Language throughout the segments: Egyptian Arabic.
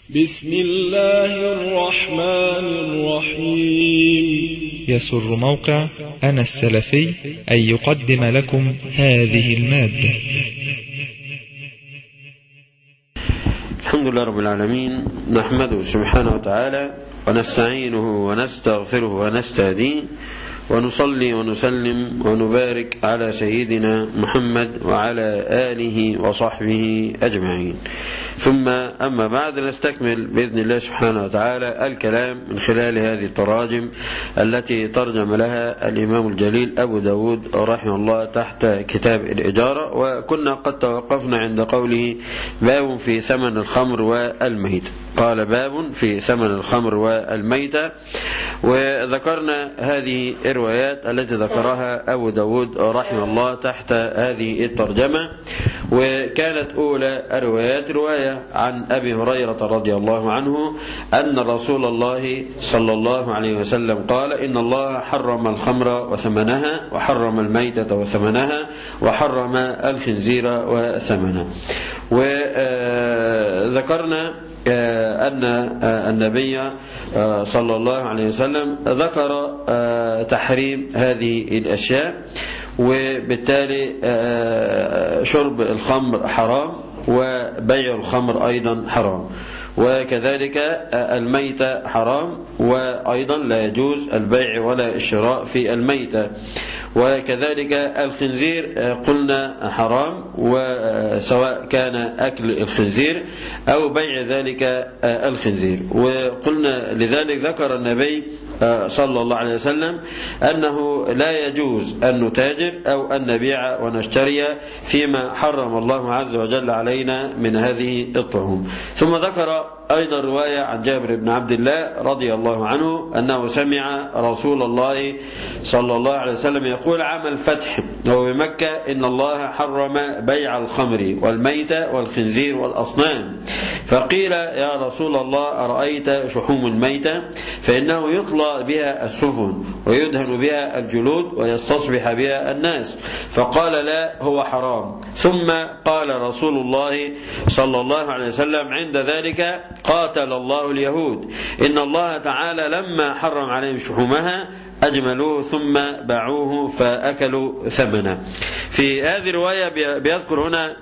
بسم الله الرحمن الرحيم يسر موقع أنا السلفي أن يقدم لكم هذه المادة الحمد لله رب العالمين نحمده سبحانه وتعالى ونستعينه ونستغفره ونستهديه ونصلي ونسلم ونبارك على سيدنا محمد وعلى آله وصحبه أجمعين ثم أما بعد نستكمل بإذن الله سبحانه وتعالى الكلام من خلال هذه التراجم التي ترجم لها الإمام الجليل أبو داود رحمه الله تحت كتاب الإجارة وكنا قد توقفنا عند قوله باب في ثمن الخمر والميت قال باب في ثمن الخمر والميت وذكرنا هذه الروايات التي ذكرها أبو داود رحمه الله تحت هذه الترجمة وكانت أولى الروايات رواية عن أبي هريرة رضي الله عنه أن رسول الله صلى الله عليه وسلم قال إن الله حرم الخمر وثمنها وحرم الميتة وثمنها وحرم الخنزير وثمنه وذكرنا أن النبي صلى الله عليه وسلم ذكر تحريم هذه الأشياء وبالتالي شرب الخمر حرام وبيع الخمر أيضا حرام وكذلك الميتة حرام وأيضا لا يجوز البيع ولا الشراء في الميتة وكذلك الخنزير قلنا حرام وسواء كان أكل الخنزير أو بيع ذلك الخنزير وقلنا لذلك ذكر النبي صلى الله عليه وسلم أنه لا يجوز أن نتاجر أو أن نبيع ونشتري فيما حرم الله عز وجل علينا من هذه الطعوم ثم ذكر أيضا رواية عن جابر بن عبد الله رضي الله عنه أنه سمع رسول الله صلى الله عليه وسلم يقول عام الفتح وهو بمكة إن الله حرم بيع الخمر والميتة والخنزير والأصنام فقيل يا رسول الله أرأيت شحوم الميتة فإنه يطلى بها السفن ويدهن بها الجلود ويستصبح بها الناس فقال لا هو حرام ثم قال رسول الله صلى الله عليه وسلم عند ذلك قاتل الله اليهود إن الله تعالى لما حرم عليهم شحومها أجملوه ثم باعوه فأكلوا ثمنه في هذه الرواية بيذكر هنا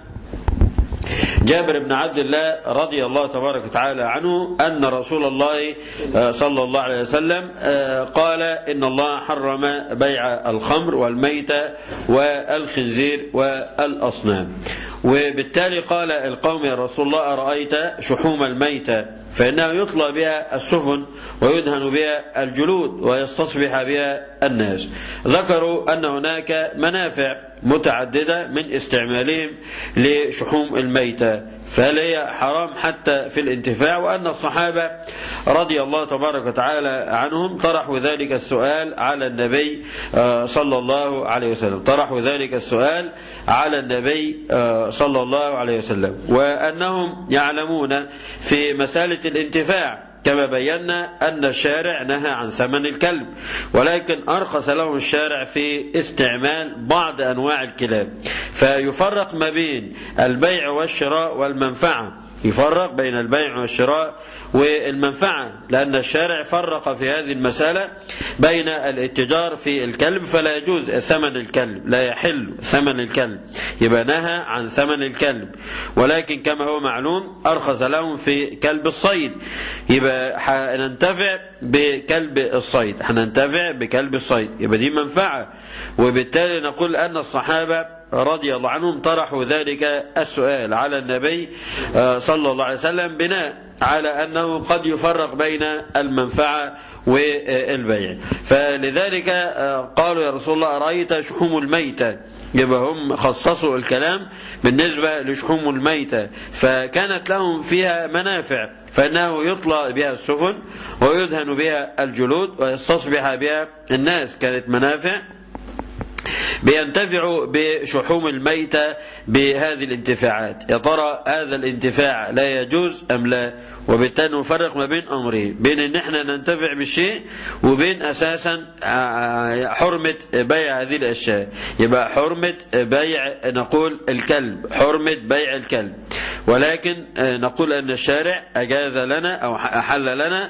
جابر بن عبد الله رضي الله تبارك وتعالى عنه أن رسول الله صلى الله عليه وسلم قال إن الله حرم بيع الخمر والميتة والخنزير والأصنام وبالتالي قال القوم يا رسول الله أرأيت شحوم الميتة فإنه يطلى بها السفن ويدهن بها الجلود ويستصبح بها الناس ذكروا أن هناك منافع متعددة من استعمالهم لشحوم الميتة فهل هي حرام حتى في الانتفاع وأن الصحابة رضي الله تبارك وتعالى عنهم طرحوا ذلك السؤال على النبي صلى الله عليه وسلم طرحوا ذلك السؤال على النبي صلى الله عليه وسلم وأنهم يعلمون في مسألة الانتفاع كما بينا أن الشارع نهى عن ثمن الكلب ولكن أرخص لهم الشارع في استعمال بعض أنواع الكلاب فيفرق ما بين البيع والشراء والمنفعة يفرق بين البيع والشراء والمنفعة لأن الشارع فرق في هذه المسألة بين الاتجار في الكلب فلا يجوز ثمن الكلب لا يحل ثمن الكلب يبقى نهى عن ثمن الكلب ولكن كما هو معلوم أرخص لهم في كلب الصيد يبقى هننتفع بكلب الصيد هننتفع بكلب الصيد يبقى دي منفعة وبالتالي نقول أن الصحابة رضي الله عنهم طرحوا ذلك السؤال على النبي صلى الله عليه وسلم بناء على أنه قد يفرق بين المنفعة والبيع فلذلك قالوا يا رسول الله أرأيت شحوم الميتة يبقى هم خصصوا الكلام بالنسبة لشحوم الميتة فكانت لهم فيها منافع فإنه يطلى بها السفن ويدهن بها الجلود ويستصبح بها الناس كانت منافع بينتفعوا بشحوم الميتة بهذه الانتفاعات يا ترى هذا الانتفاع لا يجوز أم لا وبالتالي نفرق ما بين أمرين بين ان احنا ننتفع بالشيء وبين أساسا حرمة بيع هذه الأشياء يبقى حرمة بيع نقول الكلب حرمة بيع الكلب ولكن نقول أن الشارع أجاز لنا أو أحل لنا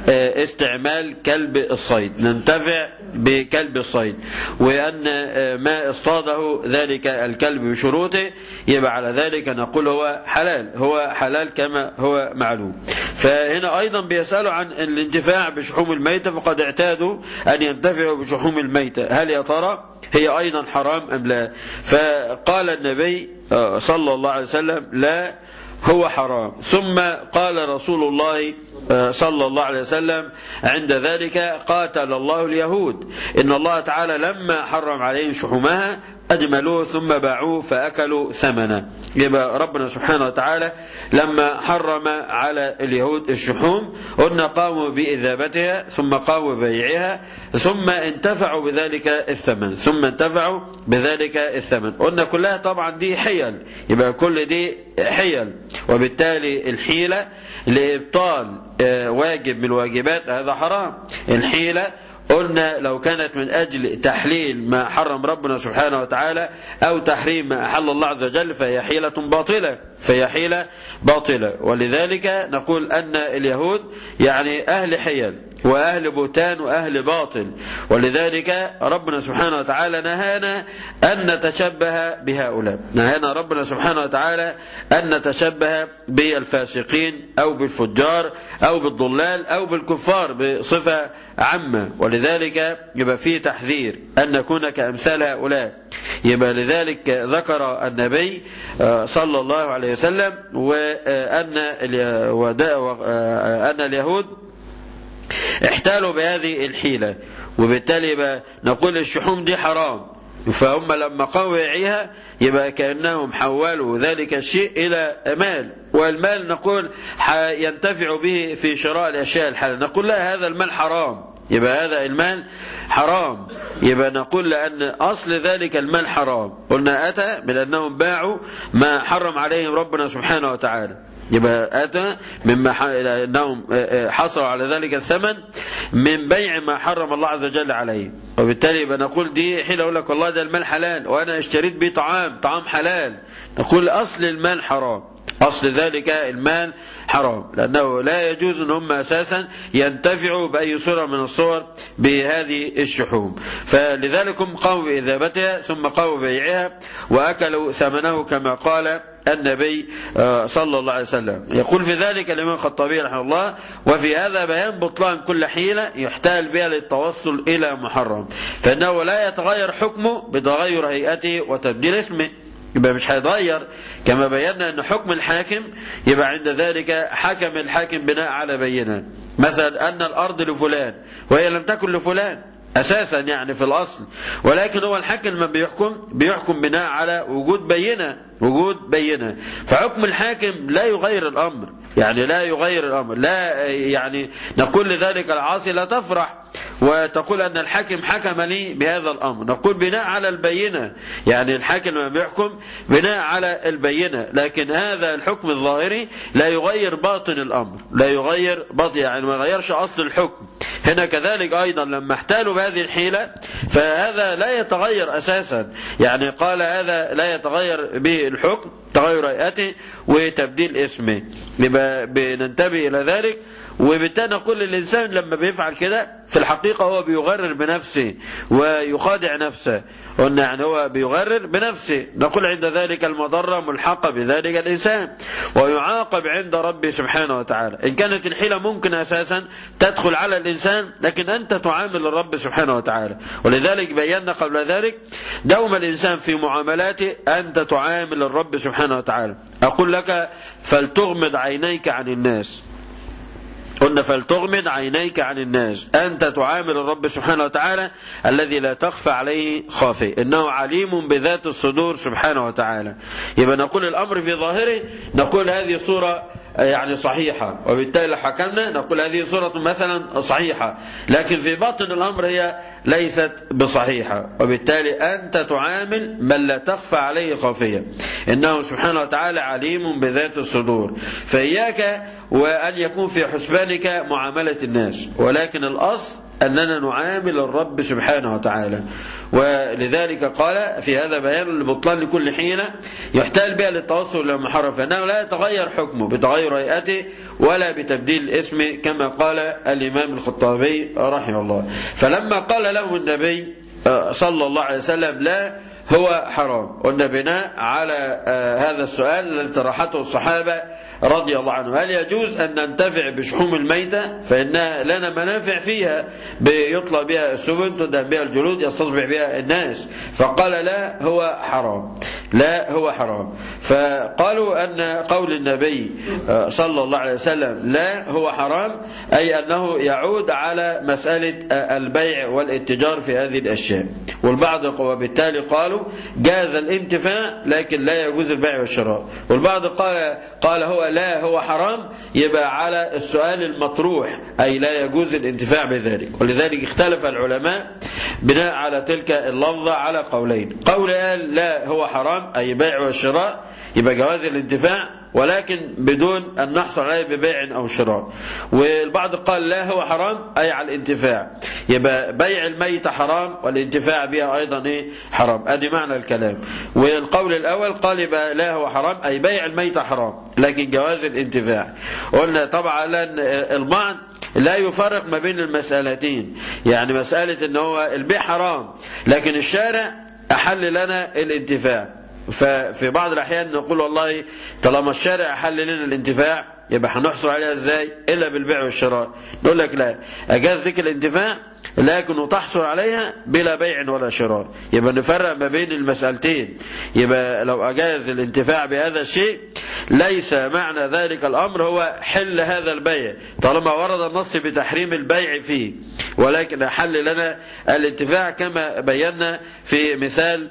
استعمال كلب الصيد ننتفع بكلب الصيد وأن ما اصطاده ذلك الكلب بشروطه يبقى على ذلك نقول هو حلال هو حلال كما هو معلوم فهنا أيضا بيسألوا عن الانتفاع بشحوم الميتة فقد اعتادوا أن ينتفعوا بشحوم الميتة هل يا ترى هي أيضا حرام أم لا فقال النبي صلى الله عليه وسلم لا هو حرام ثم قال رسول الله صلى الله عليه وسلم عند ذلك قاتل الله اليهود إن الله تعالى لما حرم عليهم شحومها أجملوه ثم باعوه فأكلوا ثمنا يبقى ربنا سبحانه وتعالى لما حرم على اليهود الشحوم قلنا قاموا بإذابتها ثم قاموا ببيعها ثم انتفعوا بذلك الثمن ثم انتفعوا بذلك الثمن قلنا كلها طبعا دي حيل يبقى كل دي حيل وبالتالي الحيلة لإبطال واجب من الواجبات هذا حرام الحيلة قلنا لو كانت من أجل تحليل ما حرم ربنا سبحانه وتعالى أو تحريم ما أحل الله عز وجل فهي حيلة باطلة فهي حيلة باطلة ولذلك نقول أن اليهود يعني أهل حيل وأهل بوتان وأهل باطل ولذلك ربنا سبحانه وتعالى نهانا أن نتشبه بهؤلاء نهانا ربنا سبحانه وتعالى أن نتشبه بالفاسقين أو بالفجار أو بالضلال أو بالكفار بصفة عامة ولذلك يبقى فيه تحذير أن نكون كأمثال هؤلاء يبقى لذلك ذكر النبي صلى الله عليه وسلم وأن أن اليهود احتالوا بهذه الحيلة وبالتالي نقول الشحوم دي حرام فهم لما قاموا يعيها يبقى كأنهم حولوا ذلك الشيء إلى مال والمال نقول ينتفع به في شراء الأشياء الحلال نقول لا هذا المال حرام يبقى هذا المال حرام يبقى نقول لأن أصل ذلك المال حرام قلنا أتى من أنهم باعوا ما حرم عليهم ربنا سبحانه وتعالى يبقى أتى مما أنهم حصلوا على ذلك الثمن من بيع ما حرم الله عز وجل عليه وبالتالي يبقى نقول دي حين أقول لك والله ده المال حلال وأنا اشتريت بيه طعام طعام حلال نقول أصل المال حرام أصل ذلك المال حرام لأنه لا يجوز أن هم أساسا ينتفعوا بأي صورة من الصور بهذه الشحوم فلذلك هم قاموا بإذابتها ثم قاموا ببيعها وأكلوا ثمنه كما قال النبي صلى الله عليه وسلم يقول في ذلك الإمام الخطابي رحمه الله وفي هذا بيان بطلان كل حيلة يحتال بها للتوصل إلى محرم فإنه لا يتغير حكمه بتغير هيئته وتبديل اسمه يبقى مش هيتغير كما بينا ان حكم الحاكم يبقى عند ذلك حكم الحاكم بناء على بينه مثلا ان الارض لفلان وهي لم تكن لفلان اساسا يعني في الاصل ولكن هو الحاكم لما بيحكم بيحكم بناء على وجود بينه وجود بينه فحكم الحاكم لا يغير الامر يعني لا يغير الامر لا يعني نقول لذلك العاصي لا تفرح وتقول أن الحاكم حكم لي بهذا الأمر نقول بناء على البينة يعني الحاكم لما بيحكم بناء على البينة لكن هذا الحكم الظاهري لا يغير باطن الأمر لا يغير باطن يعني ما يغيرش أصل الحكم هنا كذلك أيضا لما احتالوا بهذه الحيلة فهذا لا يتغير أساسا يعني قال هذا لا يتغير به الحكم تغير هيئته وتبديل اسمه يبقى بننتبه إلى ذلك وبالتالي نقول للإنسان لما بيفعل كده في الحقيقة هو بيغرر بنفسه ويخادع نفسه قلنا يعني هو بيغرر بنفسه نقول عند ذلك المضرة ملحقة بذلك الإنسان ويعاقب عند ربه سبحانه وتعالى إن كانت الحيلة ممكن أساسا تدخل على الإنسان لكن أنت تعامل الرب سبحانه وتعالى ولذلك بينا قبل ذلك دوم الإنسان في معاملاته أنت تعامل الرب سبحانه وتعالى أقول لك فلتغمض عينيك عن الناس قلنا فلتغمض عينيك عن الناس أنت تعامل الرب سبحانه وتعالى الذي لا تخفى عليه خافي إنه عليم بذات الصدور سبحانه وتعالى يبقى نقول الأمر في ظاهره نقول هذه صورة يعني صحيحة وبالتالي حكمنا نقول هذه صورة مثلا صحيحة لكن في باطن الأمر هي ليست بصحيحة وبالتالي أنت تعامل من لا تخفى عليه خافية إنه سبحانه وتعالى عليم بذات الصدور فإياك وأن يكون في حسبانك معاملة الناس ولكن الأصل أننا نعامل الرب سبحانه وتعالى ولذلك قال في هذا بيان لبطلان لكل حين يحتال بها للتوصل إلى المحرم فإنه لا يتغير حكمه بتغير هيئته ولا بتبديل الاسم كما قال الإمام الخطابي رحمه الله فلما قال له النبي صلى الله عليه وسلم لا هو حرام قلنا بناء على هذا السؤال الذي طرحته الصحابة رضي الله عنهم هل يجوز أن ننتفع بشحوم الميتة فإن لنا منافع فيها بيطلى بها السبن تدهن بها الجلود يستصبح بها الناس فقال لا هو حرام لا هو حرام فقالوا أن قول النبي صلى الله عليه وسلم لا هو حرام أي أنه يعود على مسألة البيع والاتجار في هذه الأشياء والبعض وبالتالي قالوا جاز الانتفاع لكن لا يجوز البيع والشراء والبعض قال قال هو لا هو حرام يبقى على السؤال المطروح أي لا يجوز الانتفاع بذلك ولذلك اختلف العلماء بناء على تلك اللفظة على قولين قول قال لا هو حرام أي بيع والشراء يبقى جواز الانتفاع ولكن بدون أن نحصل عليه ببيع أو شراء والبعض قال لا هو حرام أي على الانتفاع يبقى بيع الميت حرام والانتفاع بها أيضا إيه حرام أدي معنى الكلام والقول الأول قال يبقى لا هو حرام أي بيع الميت حرام لكن جواز الانتفاع قلنا طبعا البعض لا يفرق ما بين المسألتين يعني مسألة ان هو البيع حرام لكن الشارع أحل لنا الانتفاع ففي بعض الأحيان نقول والله طالما الشارع أحل لنا الانتفاع يبقى هنحصل عليها ازاي إلا بالبيع والشراء نقول لك لا أجاز لك الانتفاع لكن تحصل عليها بلا بيع ولا شراء يبقى نفرق ما بين المسألتين يبقى لو أجاز الانتفاع بهذا الشيء ليس معنى ذلك الأمر هو حل هذا البيع طالما ورد النص بتحريم البيع فيه ولكن أحل لنا الانتفاع كما بينا في مثال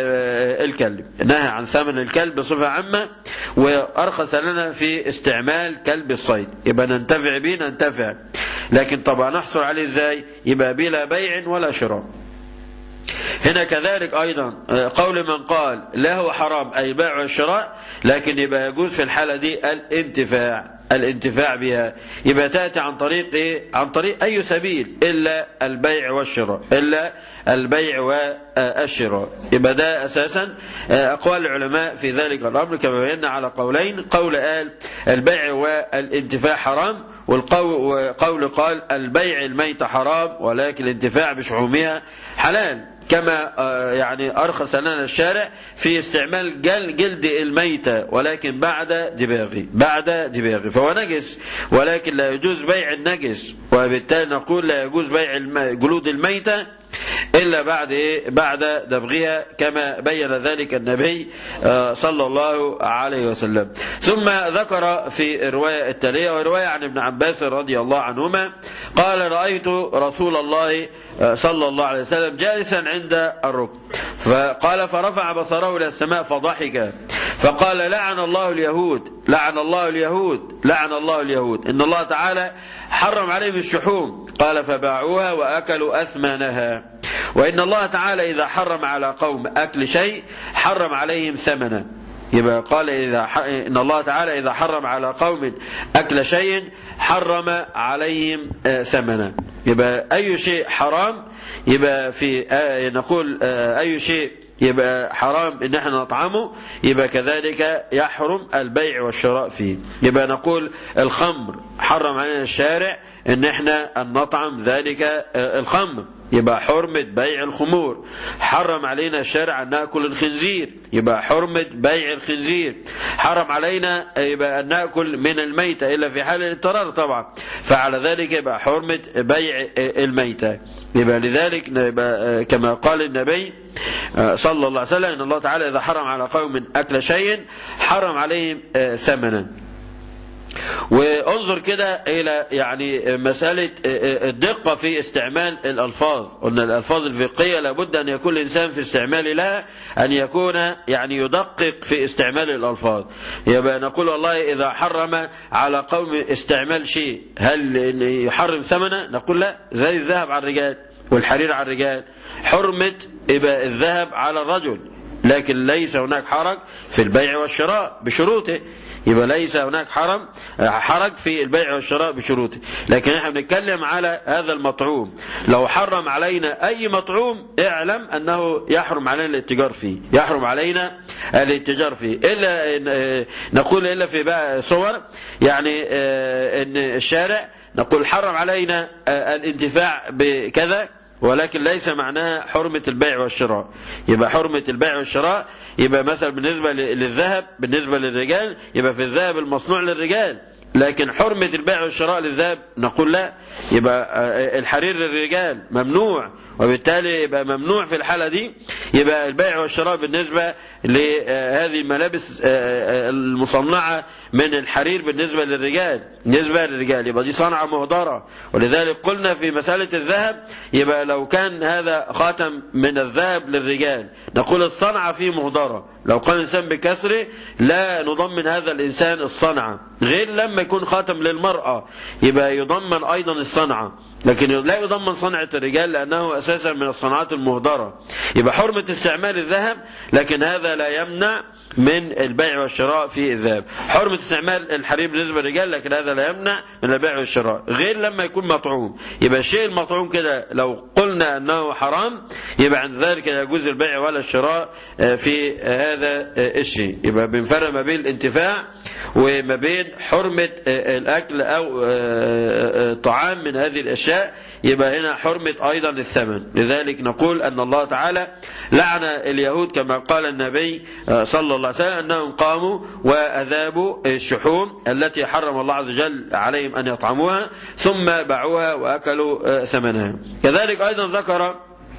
الكلب نهى عن ثمن الكلب بصفة عامة وأرخص لنا في استعمال كلب الصيد يبقى ننتفع به ننتفع لكن طبعا نحصل عليه ازاي يبقى بلا بيع ولا شراء هنا كذلك أيضا قول من قال لا هو حرام أي بيع والشراء لكن يبقى يجوز في الحالة دي الانتفاع الانتفاع بها يبقى تأتي عن طريق إيه؟ عن طريق أي سبيل إلا البيع والشراء إلا البيع والشراء يبقى ده أساسا أقوال العلماء في ذلك الأمر كما بينا على قولين قول قال البيع والانتفاع حرام والقول قال البيع الميت حرام ولكن الانتفاع بشحومها حلال كما يعني أرخص لنا الشارع في استعمال جلد الميتة ولكن بعد دباغه بعد دباغه فهو نجس ولكن لا يجوز بيع النجس وبالتالي نقول لا يجوز بيع جلود الميتة إلا بعد إيه؟ بعد دبغها كما بين ذلك النبي صلى الله عليه وسلم ثم ذكر في الرواية التالية ورواية عن ابن عباس رضي الله عنهما قال رأيت رسول الله صلى الله عليه وسلم جالسا عند الركن فقال فرفع بصره إلى السماء فضحك فقال لعن الله اليهود لعن الله اليهود لعن الله اليهود إن الله تعالى حرم عليهم الشحوم قال فباعوها وأكلوا أثمانها وإن الله تعالى إذا حرم على قوم أكل شيء حرم عليهم ثمنه يبقى قال إذا ح... إن الله تعالى إذا حرم على قوم أكل شيء حرم عليهم ثمنه يبقى أي شيء حرام يبقى في آه نقول آه أي شيء يبقى حرام ان احنا نطعمه يبقى كذلك يحرم البيع والشراء فيه يبقى نقول الخمر حرم علينا الشارع ان احنا ان نطعم ذلك الخمر يبقى حرمة بيع الخمور حرم علينا الشارع أن نأكل الخنزير يبقى حرمة بيع الخنزير حرم علينا يبقى أن نأكل من الميتة إلا في حال الاضطرار طبعا فعلى ذلك يبقى حرمة بيع الميتة يبقى لذلك يبقى كما قال النبي صلى الله عليه وسلم إن الله تعالى إذا حرم على قوم أكل شيء حرم عليهم ثمنا وانظر كده إلى يعني مسألة الدقة في استعمال الألفاظ قلنا الألفاظ الفقهية لابد أن يكون الإنسان في استعمال لها أن يكون يعني يدقق في استعمال الألفاظ يبقى نقول والله إذا حرم على قوم استعمال شيء هل يحرم ثمنه نقول لا زي الذهب على الرجال والحرير على الرجال حرمة يبقى الذهب على الرجل لكن ليس هناك حرج في البيع والشراء بشروطه يبقى ليس هناك حرم حرج في البيع والشراء بشروطه لكن احنا بنتكلم على هذا المطعوم لو حرم علينا اي مطعوم اعلم انه يحرم علينا الاتجار فيه يحرم علينا الاتجار فيه الا نقول الا في بقى صور يعني ان الشارع نقول حرم علينا الانتفاع بكذا ولكن ليس معناها حرمة البيع والشراء يبقى حرمة البيع والشراء يبقى مثلا بالنسبة للذهب بالنسبة للرجال يبقى في الذهب المصنوع للرجال لكن حرمة البيع والشراء للذهب نقول لا يبقى الحرير للرجال ممنوع وبالتالي يبقى ممنوع في الحالة دي يبقى البيع والشراء بالنسبة لهذه الملابس المصنعة من الحرير بالنسبة للرجال بالنسبة للرجال يبقى دي صنعة مهدرة ولذلك قلنا في مسألة الذهب يبقى لو كان هذا خاتم من الذهب للرجال نقول الصنعة فيه مهدرة لو قال الإنسان بكسره لا نضمن هذا الإنسان الصنعة غير لما يكون خاتم للمرأة يبقى يضمن أيضا الصنعة لكن لا يضمن صنعة الرجال لأنه أساسا من الصناعات المهدرة يبقى حرمة استعمال الذهب لكن هذا لا يمنع من البيع والشراء في الذهب حرمة استعمال الحرير بالنسبة للرجال لكن هذا لا يمنع من البيع والشراء غير لما يكون مطعوم يبقى الشيء المطعوم كده لو قلنا أنه حرام يبقى عند ذلك لا يجوز البيع ولا الشراء في هذا الشيء يبقى بنفرق ما بين الانتفاع وما بين حرمة الأكل أو طعام من هذه الأشياء يبقى هنا حرمة أيضا الثمن لذلك نقول أن الله تعالى لعن اليهود كما قال النبي صلى الله عليه وسلم أنهم قاموا وأذابوا الشحوم التي حرم الله عز وجل عليهم أن يطعموها ثم باعوها وأكلوا ثمنها كذلك أيضا ذكر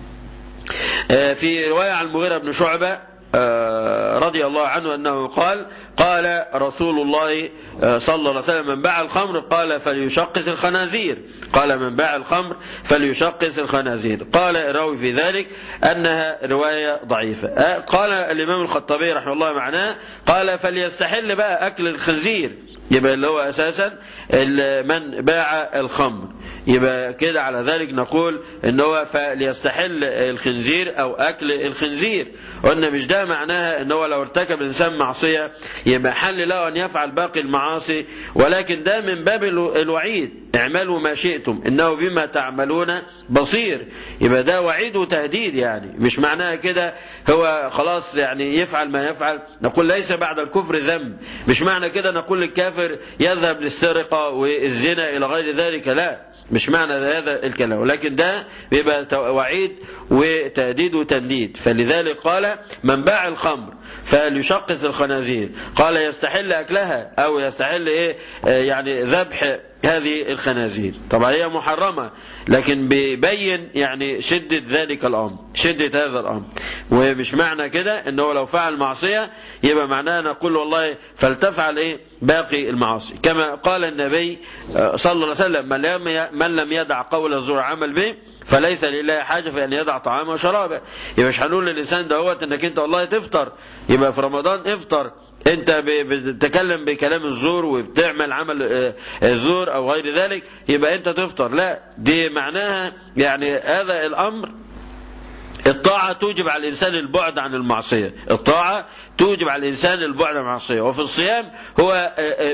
في رواية عن المغيرة بن شعبة رضي الله عنه أنه قال قال رسول الله صلى الله عليه وسلم من باع الخمر قال فليشقص الخنازير قال من باع الخمر فليشقص الخنازير قال الراوي في ذلك أنها رواية ضعيفة قال الإمام الخطابي رحمه الله معناه قال فليستحل بقى أكل الخنزير يبقى اللي هو أساسا من باع الخمر يبقى كده على ذلك نقول ان هو فليستحل الخنزير او اكل الخنزير قلنا مش ده معناها ان هو لو ارتكب الانسان معصيه يبقى حل له ان يفعل باقي المعاصي ولكن ده من باب الوعيد اعملوا ما شئتم انه بما تعملون بصير يبقى ده وعيد وتهديد يعني مش معناها كده هو خلاص يعني يفعل ما يفعل نقول ليس بعد الكفر ذنب مش معنى كده نقول للكافر يذهب للسرقه والزنا الى غير ذلك لا مش معنى هذا الكلام ولكن ده بيبقى وعيد وتهديد وتنديد فلذلك قال من باع الخمر فليشقص الخنازير قال يستحل أكلها أو يستحل إيه يعني ذبح هذه الخنازير طبعا هي محرمة لكن بيبين يعني شدة ذلك الأمر شدة هذا الأمر ومش معنى كده انه لو فعل معصية يبقى معناه نقول والله فلتفعل ايه باقي المعاصي كما قال النبي صلى الله عليه وسلم من لم من لم يدع قول الزور عمل به فليس لله حاجة في أن يدع طعامه وشرابه يبقى مش هنقول للإنسان دهوت إنك أنت والله تفطر يبقى في رمضان افطر انت بتتكلم بكلام الزور وبتعمل عمل الزور او غير ذلك يبقى انت تفطر لا دي معناها يعني هذا الامر الطاعة توجب على الإنسان البعد عن المعصية الطاعة توجب على الإنسان البعد عن المعصية وفي الصيام هو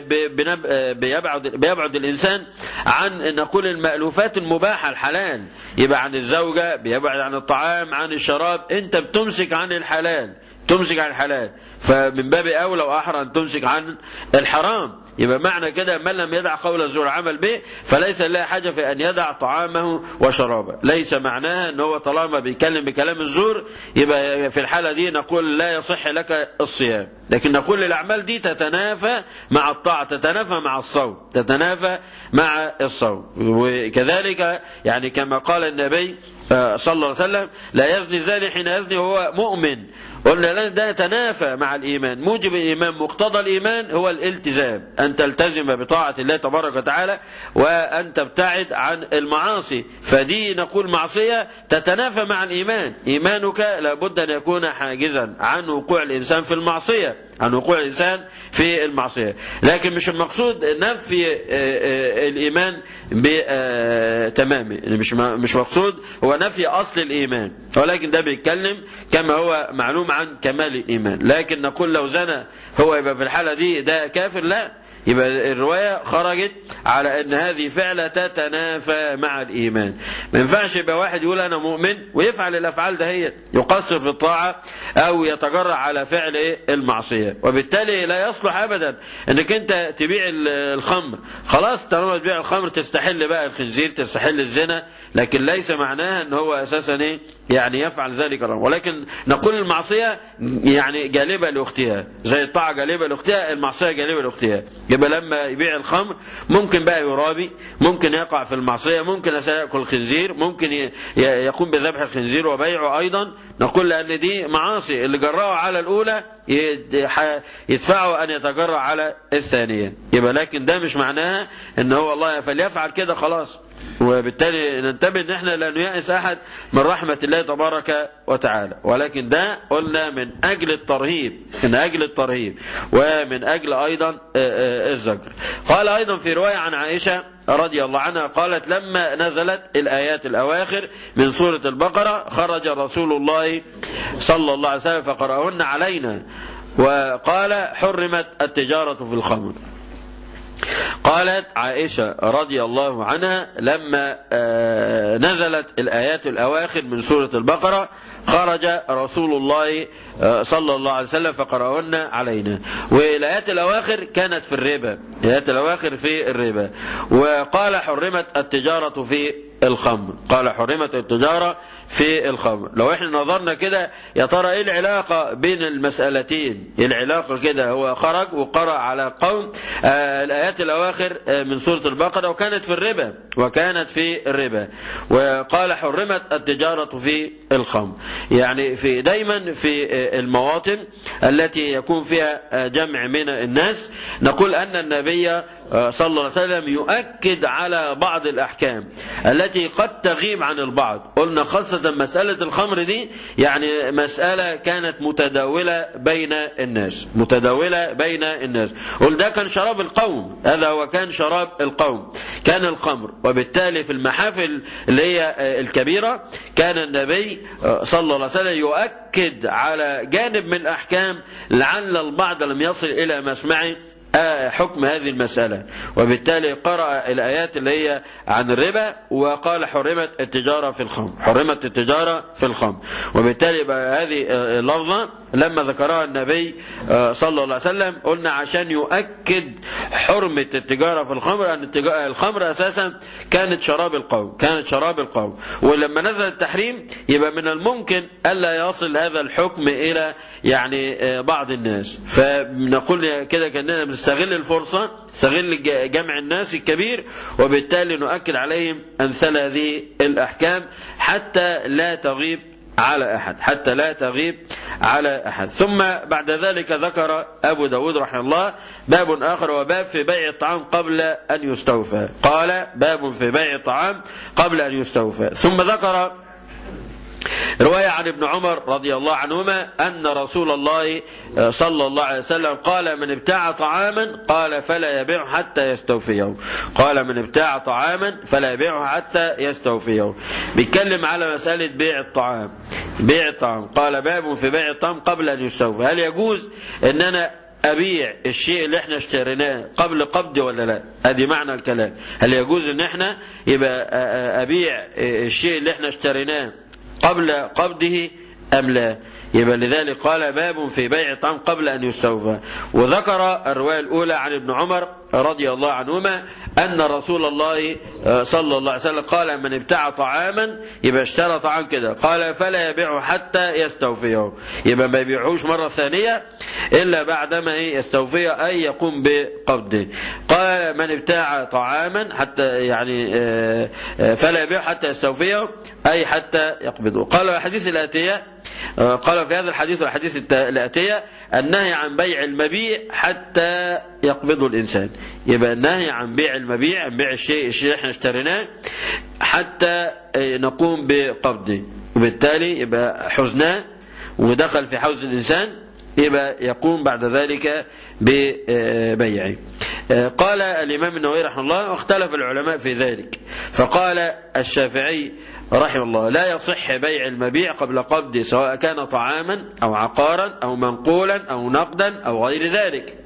بيبعد, بيبعد الإنسان عن نقول المألوفات المباحة الحلال يبقى عن الزوجة بيبعد عن الطعام عن الشراب أنت بتمسك عن الحلال تمسك عن الحلال فمن باب أولى وأحرى أن تمسك عن الحرام يبقى معنى كده من لم يدع قول الزور عمل به فليس له حاجة في أن يدع طعامه وشرابه ليس معناها أن هو طالما بيتكلم بكلام الزور يبقى في الحالة دي نقول لا يصح لك الصيام لكن نقول الأعمال دي تتنافى مع الطاعة تتنافى مع الصوم تتنافى مع الصوم وكذلك يعني كما قال النبي صلى الله عليه وسلم لا يزني الزاني حين يزني وهو مؤمن قلنا لأن ده يتنافى مع الإيمان موجب الإيمان مقتضى الإيمان هو الالتزام أن تلتزم بطاعة الله تبارك وتعالى وأن تبتعد عن المعاصي فدي نقول معصية تتنافى مع الإيمان إيمانك لابد أن يكون حاجزا عن وقوع الإنسان في المعصية عن وقوع الإنسان في المعصية لكن مش المقصود نفي الإيمان بتمامه مش مش مقصود هو نفي أصل الإيمان ولكن ده بيتكلم كما هو معلوم عن كمال الإيمان لكن نقول لو زنى هو يبقى في الحالة دي ده كافر لا يبقى الرواية خرجت على ان هذه فعلة تتنافى مع الايمان ما ينفعش يبقى واحد يقول انا مؤمن ويفعل الافعال دهيت يقصر في الطاعة او يتجرع على فعل المعصية وبالتالي لا يصلح ابدا انك انت تبيع الخمر خلاص طالما تبيع الخمر تستحل بقى الخنزير تستحل الزنا لكن ليس معناها ان هو اساسا ايه يعني يفعل ذلك ولكن نقول المعصية يعني جالبة لاختها زي الطاعة جالبة لاختها المعصية جالبة لاختها يبقى لما يبيع الخمر ممكن بقى يرابي ممكن يقع في المعصية ممكن يأكل الخنزير ممكن يقوم بذبح الخنزير وبيعه أيضا نقول لأن دي معاصي اللي جرأوا على الأولى يدفعوا أن يتجرأ على الثانية يبقى لكن ده مش معناها ان هو الله فليفعل كده خلاص وبالتالي ننتبه ان احنا لا نيأس احد من رحمة الله تبارك وتعالى ولكن ده قلنا من اجل الترهيب من اجل الترهيب ومن اجل ايضا الزجر قال ايضا في رواية عن عائشة رضي الله عنها قالت لما نزلت الآيات الأواخر من سورة البقرة خرج رسول الله صلى الله عليه وسلم فقرأهن علينا وقال حرمت التجارة في الخمر قالت عائشة رضي الله عنها لما نزلت الآيات الأواخر من سورة البقرة خرج رسول الله صلى الله عليه وسلم فقرأهن علينا والآيات الأواخر كانت في الربا الآيات الأواخر في الربا وقال حرمت التجارة في الخمر قال حرمت التجارة في الخمر لو احنا نظرنا كده يا ترى ايه العلاقة بين المسألتين العلاقة كده هو خرج وقرأ على قوم آه الآيات الأواخر آه من سورة البقرة وكانت في الربا وكانت في الربا وقال حرمت التجارة في الخمر يعني في دايما في آه المواطن التي يكون فيها جمع من الناس نقول أن النبي صلى الله عليه وسلم يؤكد على بعض الأحكام التي قد تغيب عن البعض قلنا خاصة مسألة الخمر دي يعني مسألة كانت متداولة بين الناس متداولة بين الناس قل ده كان شراب القوم هذا هو كان شراب القوم كان الخمر وبالتالي في المحافل اللي هي الكبيرة كان النبي صلى الله عليه وسلم يؤكد على جانب من الأحكام لعل البعض لم يصل إلى مسمعه حكم هذه المسألة وبالتالي قرأ الآيات اللي هي عن الربا وقال حرمت التجارة في الخمر حرمت التجارة في الخمر وبالتالي هذه اللفظة لما ذكرها النبي صلى الله عليه وسلم قلنا عشان يؤكد حرمة التجارة في الخمر أن الخمر أساسا كانت شراب القوم كانت شراب القوم ولما نزل التحريم يبقى من الممكن ألا يصل هذا الحكم إلى يعني بعض الناس فنقول كده كأننا نستغل الفرصة نستغل جمع الناس الكبير وبالتالي نؤكد عليهم أمثال هذه الأحكام حتى لا تغيب على أحد حتى لا تغيب على أحد ثم بعد ذلك ذكر أبو داود رحمه الله باب آخر وباب في بيع الطعام قبل أن يستوفى قال باب في بيع الطعام قبل أن يستوفى ثم ذكر رواية عن ابن عمر رضي الله عنهما أن رسول الله صلى الله عليه وسلم قال من ابتاع طعاما قال فلا يبيع حتى يستوفيه قال من ابتاع طعاما فلا يبيعه حتى يستوفيه بيتكلم على مسألة بيع الطعام بيع الطعام قال باب في بيع الطعام قبل أن يستوفى هل يجوز أن أنا أبيع الشيء اللي احنا اشتريناه قبل قبضه ولا لا ادي معنى الكلام هل يجوز ان احنا يبقى أبيع الشيء اللي احنا اشتريناه قبل قبضه أم لا يبقى لذلك قال باب في بيع الطعام قبل أن يستوفى وذكر الرواية الأولى عن ابن عمر رضي الله عنهما أن رسول الله صلى الله عليه وسلم قال من ابتاع طعاما يبقى اشترى طعام كده قال فلا يبيعه حتى يستوفيه يبقى ما يبيعوش مرة ثانية إلا بعدما يستوفيه أي يقوم بقبضه قال من ابتاع طعاما حتى يعني فلا يبيعه حتى يستوفيه أي حتى يقبضه قال الحديث الآتية قال في هذا الحديث والحديث الآتية النهي عن بيع المبيع حتى يقبضه الإنسان يبقى النهي عن بيع المبيع عن بيع الشيء الشيء اللي احنا اشتريناه حتى نقوم بقبضه وبالتالي يبقى حزناه ودخل في حوز الإنسان يبقى يقوم بعد ذلك ببيعه قال الإمام النووي رحمه الله واختلف العلماء في ذلك فقال الشافعي رحمه الله لا يصح بيع المبيع قبل قبضه سواء كان طعاما أو عقارا أو منقولا أو نقدا أو غير ذلك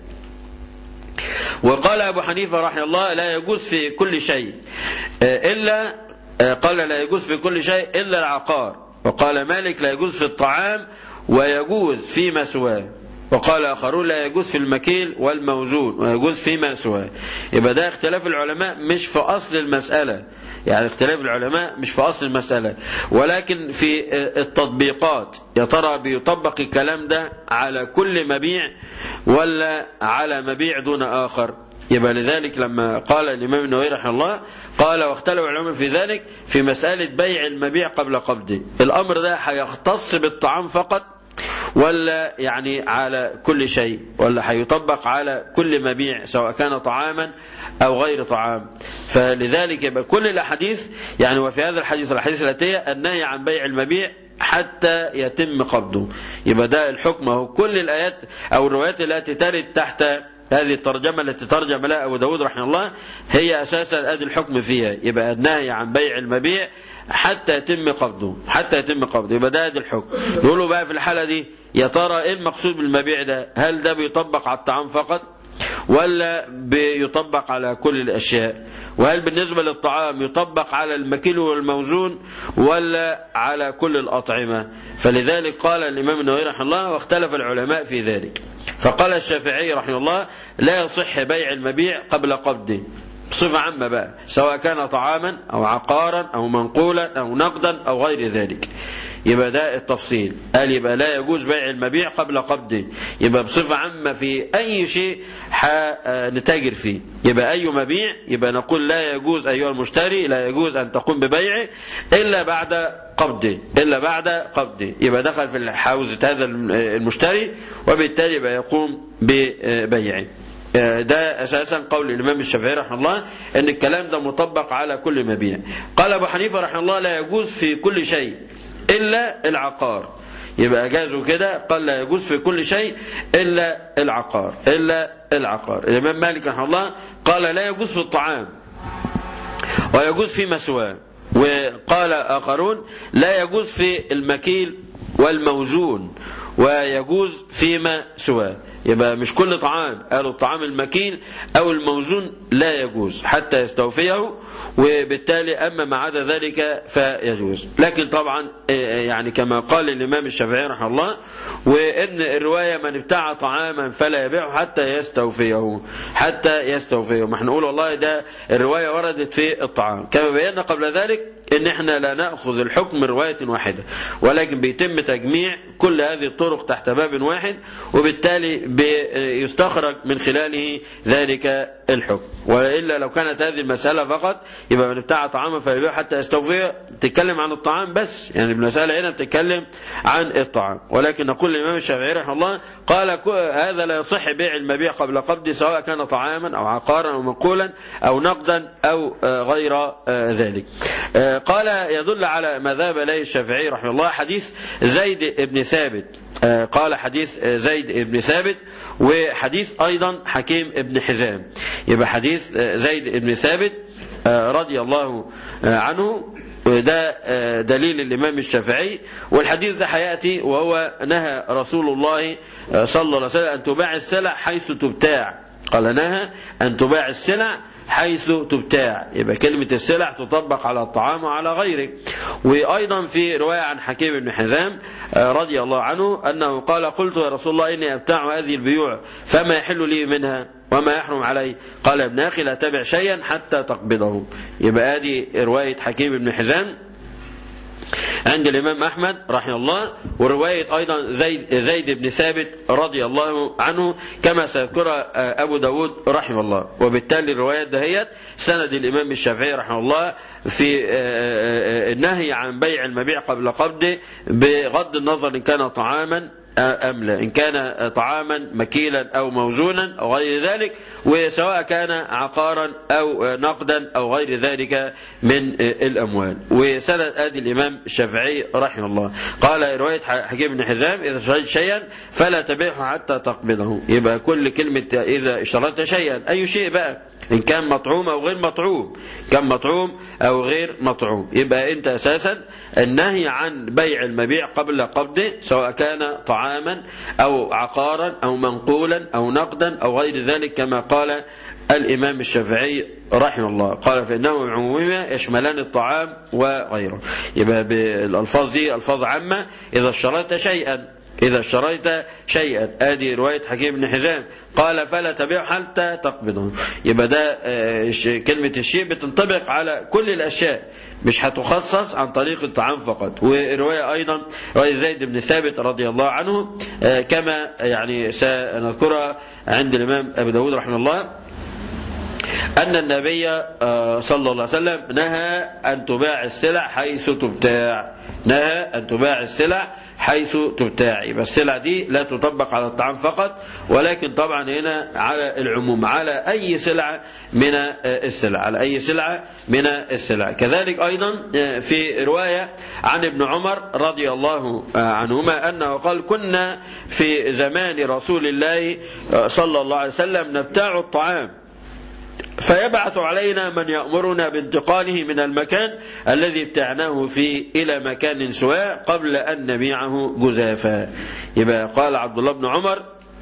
وقال أبو حنيفة رحمه الله لا يجوز في كل شيء إلا قال لا يجوز في كل شيء إلا العقار وقال مالك لا يجوز في الطعام ويجوز فيما سواه وقال آخرون لا يجوز في المكيل والموزون ويجوز فيما سواه يبقى ده اختلاف العلماء مش في أصل المسألة يعني اختلاف العلماء مش في أصل المسألة ولكن في التطبيقات يا ترى بيطبق الكلام ده على كل مبيع ولا على مبيع دون آخر يبقى لذلك لما قال الإمام النووي رحمه الله قال واختلف العلماء في ذلك في مسألة بيع المبيع قبل قبضه الأمر ده هيختص بالطعام فقط ولا يعني على كل شيء ولا هيطبق على كل مبيع سواء كان طعاما أو غير طعام فلذلك يبقى كل الأحاديث يعني وفي هذا الحديث الحديث الأتية النهي عن بيع المبيع حتى يتم قبضه يبقى ده الحكم هو كل الآيات أو الروايات التي ترد تحت هذه الترجمة التي ترجم لها أبو داود رحمه الله هي أساسا أدي الحكم فيها يبقى النهي عن بيع المبيع حتى يتم قبضه حتى يتم قبضه يبقى ده أدي الحكم يقولوا بقى في الحالة دي يا ترى إيه المقصود بالمبيع ده هل ده بيطبق على الطعام فقط ولا بيطبق على كل الأشياء وهل بالنسبة للطعام يطبق على المكيل والموزون ولا على كل الأطعمة فلذلك قال الإمام النووي رحمه الله واختلف العلماء في ذلك فقال الشافعي رحمه الله لا يصح بيع المبيع قبل قبضه بصفة عامة بقى سواء كان طعاما أو عقارا أو منقولا أو نقدا أو غير ذلك يبقى ده التفصيل قال يبقى لا يجوز بيع المبيع قبل قبضه يبقى بصفة عامة في أي شيء نتاجر فيه يبقى أي مبيع يبقى نقول لا يجوز أيها المشتري لا يجوز أن تقوم ببيعه إلا بعد قبضه إلا بعد قبضه يبقى دخل في حوزة هذا المشتري وبالتالي يبقى يقوم ببيعه ده اساسا قول الامام الشافعي رحمه الله ان الكلام ده مطبق على كل مبيع قال ابو حنيفه رحمه الله لا يجوز في كل شيء الا العقار يبقى جازوا كده قال لا يجوز في كل شيء الا العقار الا العقار الامام مالك رحمه الله قال لا يجوز في الطعام ويجوز في مسواه وقال اخرون لا يجوز في المكيل والموزون ويجوز فيما سواه يبقى مش كل طعام قالوا الطعام المكيل أو الموزون لا يجوز حتى يستوفيه وبالتالي أما ما عدا ذلك فيجوز لكن طبعا يعني كما قال الإمام الشافعي رحمه الله وإن الرواية من ابتاع طعاما فلا يبيعه حتى يستوفيه حتى يستوفيه ما احنا نقول والله ده الرواية وردت في الطعام كما بينا قبل ذلك ان احنا لا ناخذ الحكم روايه واحده ولكن بيتم تجميع كل هذه الطرق تحت باب واحد وبالتالي يستخرج من خلاله ذلك الحكم والا لو كانت هذه المساله فقط يبقى من ابتاع طعاما فيبيع حتى يستوفيه تتكلم عن الطعام بس يعني المساله هنا بتتكلم عن الطعام ولكن نقول الامام الشافعي رحمه الله قال هذا لا يصح بيع المبيع قبل قبضه سواء كان طعاما او عقارا او منقولا او نقدا او غير ذلك قال يدل على ما ذهب اليه الشافعي رحمه الله حديث زيد بن ثابت قال حديث زيد بن ثابت وحديث ايضا حكيم بن حزام يبقى حديث زيد بن ثابت رضي الله عنه ده دليل الإمام الشافعي والحديث ده هيأتي وهو نهى رسول الله صلى الله عليه وسلم أن تباع السلع حيث تبتاع قال نهى أن تباع السلع حيث تبتاع يبقى كلمة السلع تطبق على الطعام وعلى غيره وأيضا في رواية عن حكيم بن حزام رضي الله عنه أنه قال قلت يا رسول الله إني أبتاع هذه البيوع فما يحل لي منها وما يحرم علي قال يا ابن أخي لا تبع شيئا حتى تقبضه يبقى هذه رواية حكيم بن حزام عند الإمام أحمد رحمه الله ورواية أيضا زيد, زيد بن ثابت رضي الله عنه كما سيذكرها أبو داود رحمه الله وبالتالي الروايات دهيت سند الإمام الشافعي رحمه الله في النهي عن بيع المبيع قبل قبضه بغض النظر إن كان طعاما أم لا إن كان طعاما مكيلا أو موزونا أو غير ذلك وسواء كان عقارا أو نقدا أو غير ذلك من الأموال وسند آدي الإمام الشافعي رحمه الله قال رواية حكيم بن حزام إذا اشتريت شيئا فلا تبيعه حتى تقبضه يبقى كل كلمة إذا اشتريت شيئا أي شيء بقى إن كان مطعوم أو غير مطعوم كان مطعوم أو غير مطعوم يبقى أنت أساسا النهي عن بيع المبيع قبل قبضه سواء كان طعاما أو عقارا أو منقولا أو نقدا أو غير ذلك كما قال الإمام الشافعي رحمه الله قال فإنه عموما يشملان الطعام وغيره يبقى بالألفاظ دي ألفاظ عامة إذا اشتريت شيئا إذا اشتريت شيئا ادي رواية حكيم بن حزام قال فلا تبيع حتى تقبضه يبقى ده كلمة الشيء بتنطبق على كل الأشياء مش هتخصص عن طريق الطعام فقط ورواية أيضا رواية زيد بن ثابت رضي الله عنه كما يعني سنذكرها عند الإمام أبي داود رحمه الله أن النبي صلى الله عليه وسلم نهى أن تباع السلع حيث تبتاع نهى أن تباع السلع حيث تبتاع يبقى السلع دي لا تطبق على الطعام فقط ولكن طبعا هنا على العموم على أي سلعة من السلع على أي سلعة من السلع كذلك أيضا في رواية عن ابن عمر رضي الله عنهما أنه قال كنا في زمان رسول الله صلى الله عليه وسلم نبتاع الطعام فيبعث علينا من يأمرنا بانتقاله من المكان الذي ابتعناه فيه إلى مكان سواء قبل أن نبيعه جزافا يبقى قال عبد الله بن عمر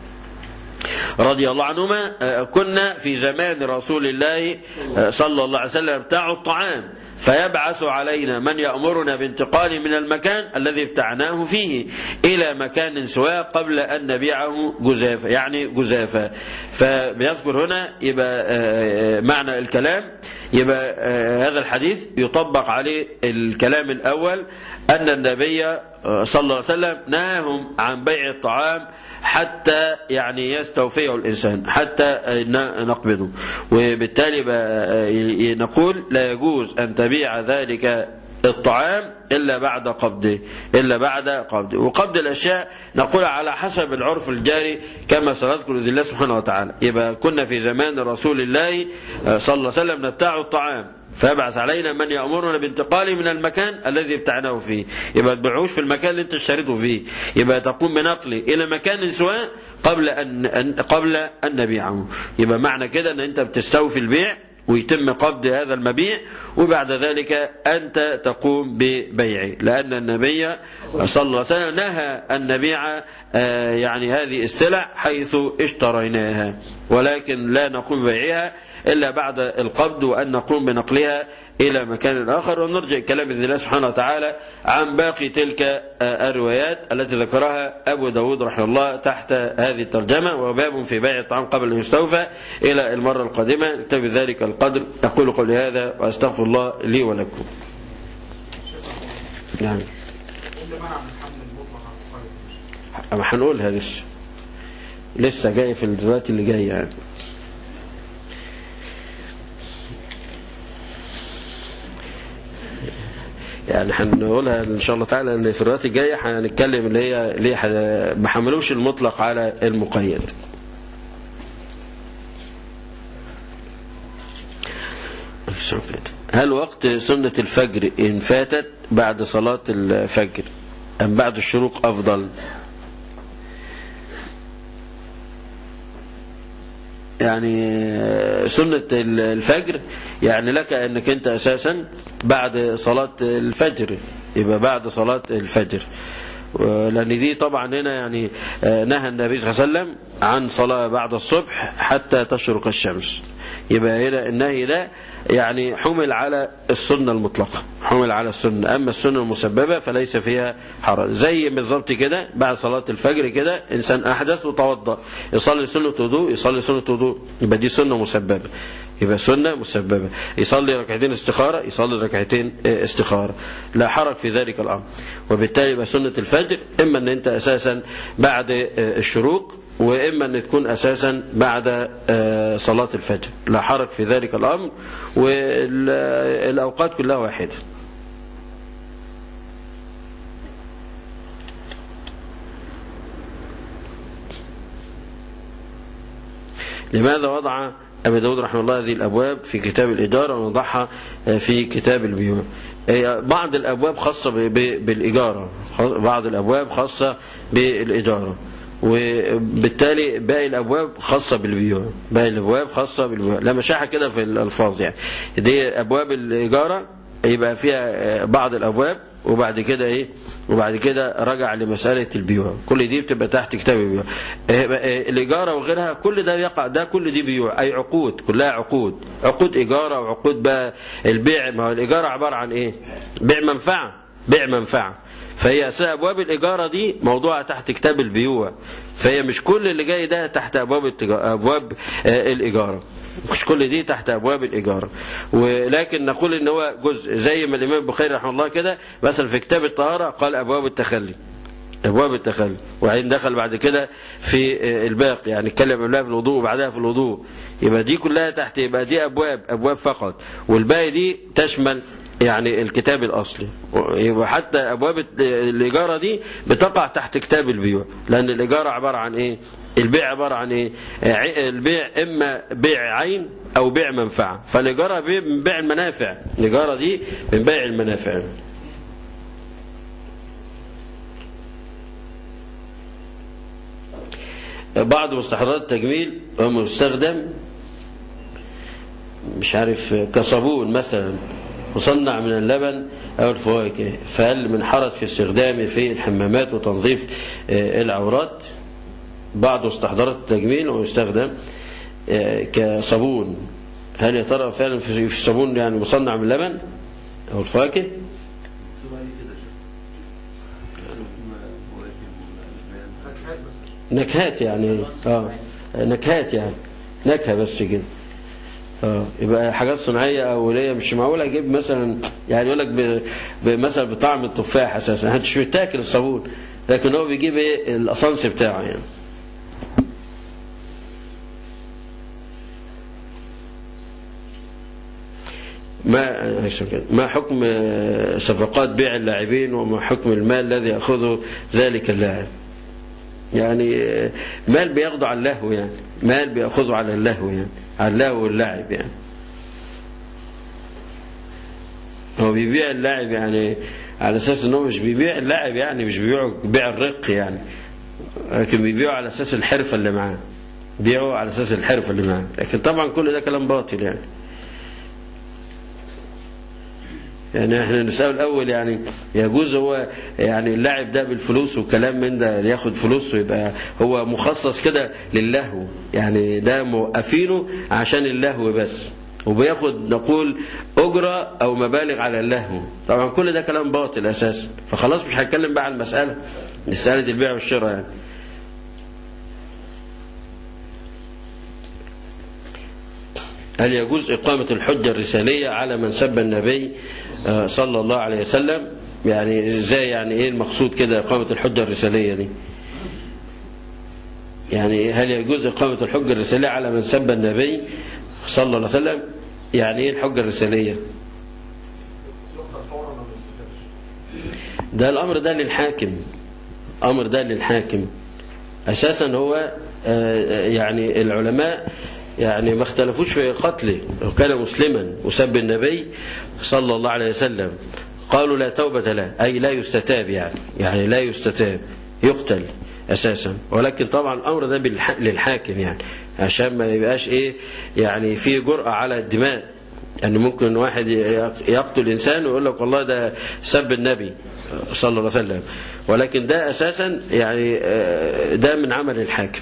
رضي الله عنهما كنا في زمان رسول الله صلى الله عليه وسلم ابتاع الطعام فيبعث علينا من يأمرنا بانتقال من المكان الذي ابتعناه فيه إلى مكان سواء قبل أن نبيعه جزافا يعني جزافا فبيذكر هنا يبقى معنى الكلام يبقى هذا الحديث يطبق عليه الكلام الأول أن النبي صلى الله عليه وسلم نهاهم عن بيع الطعام حتى يعني يستوفيه الإنسان حتى نقبضه وبالتالي نقول لا يجوز أن تبيع ذلك الطعام إلا بعد قبضه إلا بعد قبضه وقبض الأشياء نقول على حسب العرف الجاري كما سنذكر بإذن الله سبحانه وتعالى يبقى كنا في زمان رسول الله صلى الله عليه وسلم نبتاع الطعام فيبعث علينا من يأمرنا بانتقاله من المكان الذي ابتعناه فيه يبقى تبيعوش في المكان اللي انت اشتريته فيه يبقى تقوم بنقله إلى مكان سواء قبل أن قبل أن نبيعه يبقى معنى كده أن أنت بتستوفي البيع ويتم قبض هذا المبيع وبعد ذلك أنت تقوم ببيعه لأن النبي صلى الله عليه وسلم نهى أن نبيع يعني هذه السلع حيث اشتريناها ولكن لا نقوم ببيعها إلا بعد القبض وأن نقوم بنقلها إلى مكان آخر ونرجع كلام بإذن الله سبحانه وتعالى عن باقي تلك الروايات التي ذكرها أبو داود رحمه الله تحت هذه الترجمة وباب في بيع الطعام قبل أن يستوفى إلى المرة القادمة نكتفي ذلك القدر أقول قولي هذا وأستغفر الله لي ولكم يعني أما هنقولها لسه لسه جاي في الروايات اللي جايه يعني يعني هنقولها ان شاء الله تعالى ان في الروايات الجايه هنتكلم اللي هي اللي هي ما حملوش المطلق على المقيد هل وقت سنة الفجر إن فاتت بعد صلاة الفجر أم بعد الشروق أفضل يعني سنة الفجر يعني لك أنك أنت أساسا بعد صلاة الفجر يبقى بعد صلاة الفجر لأن دي طبعا هنا يعني نهى النبي صلى الله عليه وسلم عن صلاة بعد الصبح حتى تشرق الشمس يبقى هنا النهي ده يعني حمل على السنة المطلقة حمل على السنة أما السنة المسببة فليس فيها حرج زي بالظبط كده بعد صلاة الفجر كده إنسان أحدث وتوضأ يصلي سنة وضوء يصلي سنة وضوء يبقى دي سنة مسببة يبقى سنة مسببة يصلي ركعتين استخارة يصلي ركعتين استخارة لا حرج في ذلك الأمر وبالتالي يبقى سنة الفجر إما أن أنت أساسا بعد الشروق وإما أن تكون أساسا بعد صلاة الفجر لا حرج في ذلك الأمر والأوقات كلها واحدة لماذا وضع أبي داود رحمه الله هذه الأبواب في كتاب الإدارة ونضعها في كتاب البيوع بعض الأبواب خاصة بالإجارة بعض الأبواب خاصة بالإدارة وبالتالي باقي الابواب خاصه بالبيوع باقي الابواب خاصه بالبيوع لا مشاحه كده في الالفاظ يعني دي ابواب الاجاره يبقى فيها بعض الابواب وبعد كده ايه وبعد كده رجع لمساله البيوع كل دي بتبقى تحت كتاب البيوع الاجاره وغيرها كل ده يقع ده كل دي بيوع اي عقود كلها عقود عقود اجاره وعقود بقى البيع ما هو الاجاره عباره عن ايه بيع منفعه بيع منفعه فهي أبواب الإجارة دي موضوعة تحت كتاب البيوع فهي مش كل اللي جاي ده تحت أبواب أبواب الإجارة مش كل دي تحت أبواب الإجارة ولكن نقول إن هو جزء زي ما الإمام البخاري رحمه الله كده مثلا في كتاب الطهارة قال أبواب التخلي أبواب التخلي وبعدين دخل بعد كده في الباقي يعني اتكلم قبلها في الوضوء وبعدها في الوضوء يبقى دي كلها تحت يبقى دي أبواب أبواب فقط والباقي دي تشمل يعني الكتاب الأصلي وحتى أبواب الإجارة دي بتقع تحت كتاب البيوع لأن الإجارة عبارة عن إيه البيع عبارة عن إيه البيع إما بيع عين أو بيع منفعة فالإجارة من بيع المنافع الإجارة دي من بيع المنافع بعض مستحضرات التجميل هو مستخدم مش عارف كصابون مثلا مصنع من اللبن أو الفواكه فهل من حرج في استخدامه في الحمامات وتنظيف العورات بعض مستحضرات التجميل ويستخدم كصابون هل يا ترى فعلا في صابون يعني مصنع من اللبن أو الفواكه نكهات يعني اه نكهات يعني نكهه بس كده اه يبقى حاجات صناعيه اوليه مش معقول اجيب مثلا يعني يقول لك مثلا بطعم التفاح اساسا مش بيتاكل الصابون لكن هو بيجيب ايه الاسانس بتاعه يعني ما ما حكم صفقات بيع اللاعبين وما حكم المال الذي ياخذه ذلك اللاعب يعني مال بياخده على اللهو يعني مال بياخذه على اللهو يعني على اللهو واللعب يعني هو بيبيع اللاعب يعني على اساس ان هو مش بيبيع اللاعب يعني مش بيبيعه بيع الرق يعني لكن بيبيعه على اساس الحرفه اللي معاه بيعه على اساس الحرفه اللي معاه لكن طبعا كل ده كلام باطل يعني يعني احنا نسأل الأول يعني يجوز هو يعني اللاعب ده بالفلوس والكلام من ده ياخد فلوس ويبقى هو مخصص كده للهو يعني ده موقفينه عشان اللهو بس وبياخد نقول أجرة أو مبالغ على اللهو طبعا كل ده كلام باطل أساسا فخلاص مش هتكلم بقى عن المسألة مسألة البيع والشراء يعني هل يجوز إقامة الحجة الرسالية على من سب النبي صلى الله عليه وسلم يعني ازاي يعني ايه المقصود كده إقامة الحجة الرسالية دي يعني هل يجوز إقامة الحجة الرسالية على من سب النبي صلى الله عليه وسلم يعني ايه الحجة الرسالية ده الأمر ده للحاكم أمر ده للحاكم أساسا هو يعني العلماء يعني ما اختلفوش في قتله لو كان مسلما وسب النبي صلى الله عليه وسلم قالوا لا توبة له أي لا يستتاب يعني يعني لا يستتاب يقتل أساسا ولكن طبعا الأمر ده للحاكم يعني عشان ما يبقاش إيه يعني في جرأة على الدماء يعني ممكن واحد يقتل إنسان ويقول لك والله ده سب النبي صلى الله عليه وسلم ولكن ده أساسا يعني ده من عمل الحاكم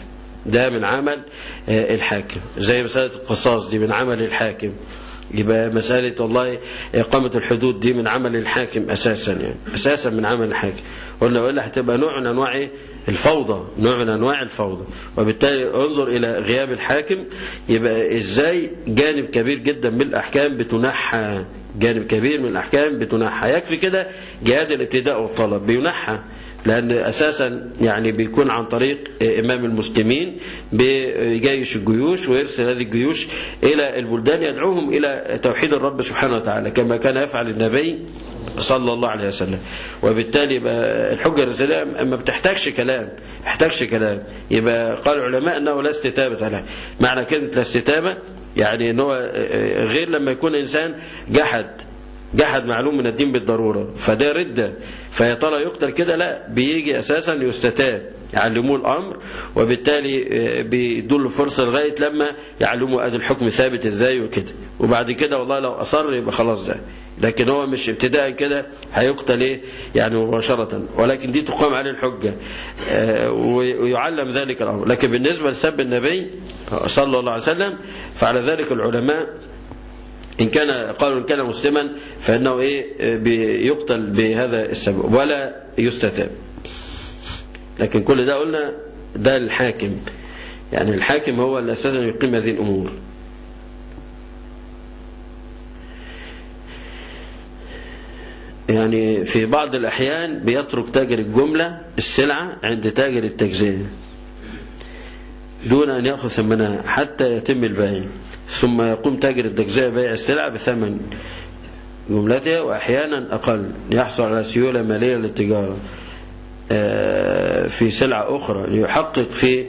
ده من عمل الحاكم زي مسألة القصاص دي من عمل الحاكم يبقى مسألة والله إقامة الحدود دي من عمل الحاكم أساسا يعني أساسا من عمل الحاكم قلنا وإلا هتبقى نوع من أنواع الفوضى نوع من أنواع الفوضى وبالتالي انظر إلى غياب الحاكم يبقى إزاي جانب كبير جدا من الأحكام بتنحى جانب كبير من الأحكام بتنحى يكفي كده جهاد الابتداء والطلب بينحى لأن أساسا يعني بيكون عن طريق إمام المسلمين بيجيش الجيوش ويرسل هذه الجيوش إلى البلدان يدعوهم إلى توحيد الرب سبحانه وتعالى كما كان يفعل النبي صلى الله عليه وسلم وبالتالي يبقى الحجة الرسالية ما بتحتاجش كلام بتحتاجش كلام يبقى قال العلماء أنه لا استتابة له معنى كلمة لا استتابة يعني أنه غير لما يكون إنسان جحد جحد معلوم من الدين بالضرورة فده ردة فيا ترى يقتل كده لا بيجي أساسا يستتاب يعلموه الأمر وبالتالي بيدوا له فرصة لغاية لما يعلموا أدي الحكم ثابت إزاي وكده وبعد كده والله لو أصر يبقى خلاص ده لكن هو مش ابتداء كده هيقتل ايه يعني مباشرة ولكن دي تقام عليه الحجة ويعلم ذلك الأمر لكن بالنسبة لسب النبي صلى الله عليه وسلم فعلى ذلك العلماء إن كان قالوا إن كان مسلما فإنه إيه بيقتل بهذا السبب ولا يستتاب لكن كل ده قلنا ده الحاكم يعني الحاكم هو اللي أساسا يقيم هذه الأمور يعني في بعض الأحيان بيترك تاجر الجملة السلعة عند تاجر التجزئة دون أن يأخذ ثمنها حتى يتم البيع ثم يقوم تاجر التجزئة بيع السلعة بثمن جملتها وأحيانا أقل يحصل على سيولة مالية للتجارة في سلعة أخرى ليحقق في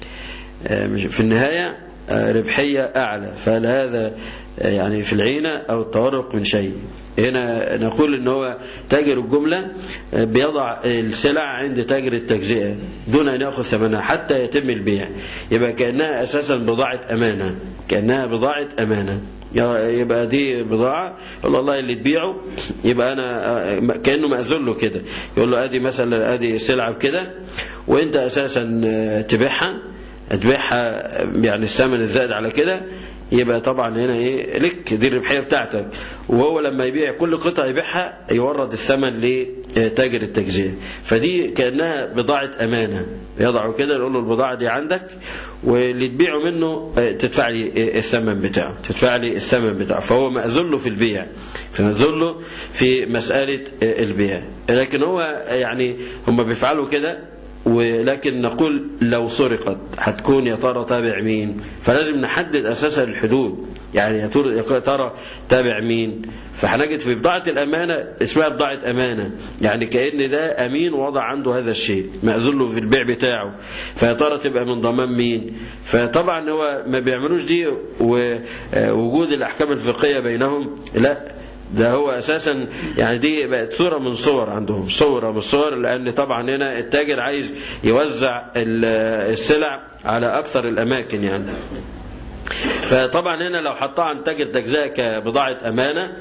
في النهاية ربحية أعلى فهل هذا يعني في العينة أو التورق من شيء هنا نقول ان هو تاجر الجملة بيضع السلع عند تاجر التجزئة دون ان يأخذ ثمنها حتى يتم البيع يبقى كأنها اساسا بضاعة امانة كأنها بضاعة امانة يبقى دي بضاعة يقول الله اللي تبيعه يبقى انا كأنه مأذن له كده يقول له ادي مثلا ادي سلعة بكده وانت اساسا تبيعها تبيعها يعني الثمن الزائد على كده يبقى طبعا هنا ايه لك دي الربحيه بتاعتك وهو لما يبيع كل قطعه يبيعها يورد الثمن لتاجر التجزئه فدي كانها بضاعه امانه يضعه كده يقول له البضاعه دي عندك واللي تبيعه منه تدفع لي الثمن بتاعه تدفع لي الثمن بتاعه فهو مأذن له في البيع فمأذن له في مساله البيع لكن هو يعني هم بيفعلوا كده ولكن نقول لو سرقت هتكون يا ترى تابع مين فلازم نحدد اساسا الحدود يعني يا ترى تابع مين فهنجد في بضاعة الأمانة اسمها بضاعة أمانة يعني كأن ده أمين وضع عنده هذا الشيء مأذن له في البيع بتاعه فيا ترى تبقى من ضمان مين فطبعا هو ما بيعملوش دي ووجود الأحكام الفقهية بينهم لا ده هو اساسا يعني دي بقت صوره من صور عندهم صوره من الصور لان طبعا هنا التاجر عايز يوزع السلع على اكثر الاماكن يعني فطبعا هنا لو حطها عن تاجر تجزئه كبضاعه امانه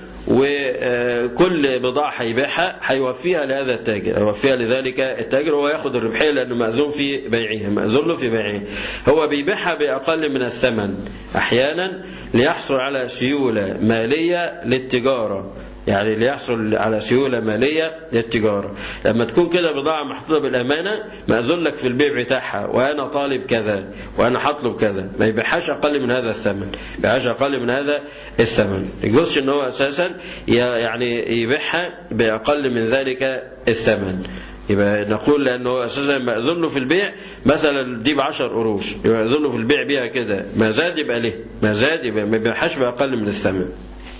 وكل بضاعه هيبيعها هيوفيها لهذا التاجر يوفيها لذلك التاجر وهو ياخذ الربحيه لانه ماذون في بيعها ماذون له في بيعها هو بيبيعها باقل من الثمن احيانا ليحصل على سيوله ماليه للتجاره يعني ليحصل على سيولة مالية للتجارة لما تكون كده بضاعة محطوطة بالأمانة مأذن لك في البيع بتاعها وأنا طالب كذا وأنا هطلب كذا ما يبيعهاش أقل من هذا الثمن ما يبيعهاش أقل من هذا الثمن يجوزش إن هو أساسا يعني يبيعها بأقل من ذلك الثمن يبقى نقول لأنه أساسا مأذن له في البيع مثلا دي ب 10 قروش يبقى مأذن له في البيع بيها كده ما زاد يبقى ليه ما زاد يبقى ما يبيعهاش بأقل من الثمن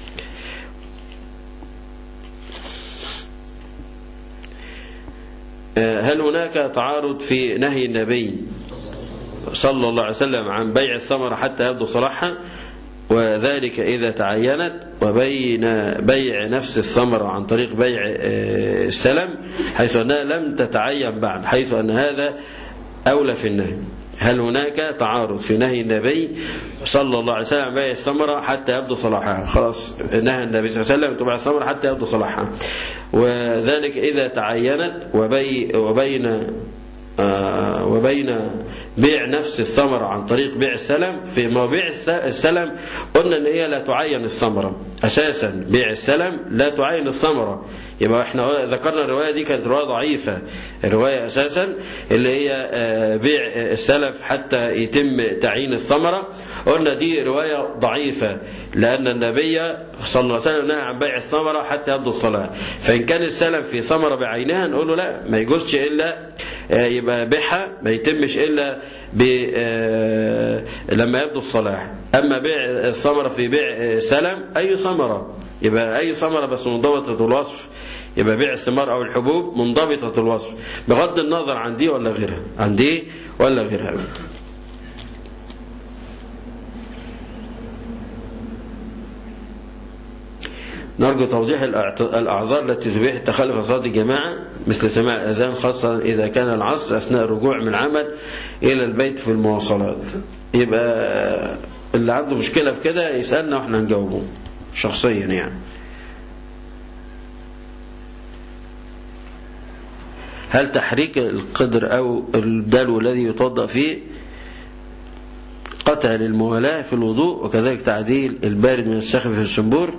هل هناك تعارض في نهي النبي صلى الله عليه وسلم عن بيع الثمرة حتى يبدو صلاحها وذلك إذا تعينت وبين بيع نفس الثمرة عن طريق بيع السلم حيث أنها لم تتعين بعد حيث أن هذا أولى في النهي هل هناك تعارض في نهي النبي صلى الله عليه وسلم عن بيع الثمرة حتى يبدو صلاحها خلاص نهى النبي صلى الله عليه وسلم تبع الثمرة حتى يبدو صلاحها وذلك إذا تعينت وبي وبين وبين بيع نفس الثمرة عن طريق بيع السلم في موبيع السلم قلنا ان هي لا تعين الثمرة اساسا بيع السلم لا تعين الثمرة يبقى احنا ذكرنا الرواية دي كانت رواية ضعيفة الرواية اساسا اللي هي بيع السلف حتى يتم تعيين الثمرة قلنا دي رواية ضعيفة لان النبي صلى الله عليه وسلم نهى عن بيع الثمرة حتى يبدو الصلاة فان كان السلم في ثمرة بعينها نقول له لا ما يجوزش الا يبقى بيعها ما يتمش الا ب لما يبدو الصلاح اما بيع الثمره في بيع سلم اي ثمره يبقى اي ثمره بس منضبطه الوصف يبقى بيع الثمار او الحبوب منضبطه الوصف بغض النظر عن دي ولا غيرها عن دي ولا غيرها نرجو توضيح الأعذار التي تبيح التخلف صلاة الجماعة مثل سماع الأذان خاصة إذا كان العصر أثناء الرجوع من العمل إلى البيت في المواصلات يبقى اللي عنده مشكلة في كده يسألنا وإحنا نجاوبه شخصيا يعني هل تحريك القدر أو الدلو الذي يتوضأ فيه قطع للموالاة في الوضوء وكذلك تعديل البارد من السخف في الشنبور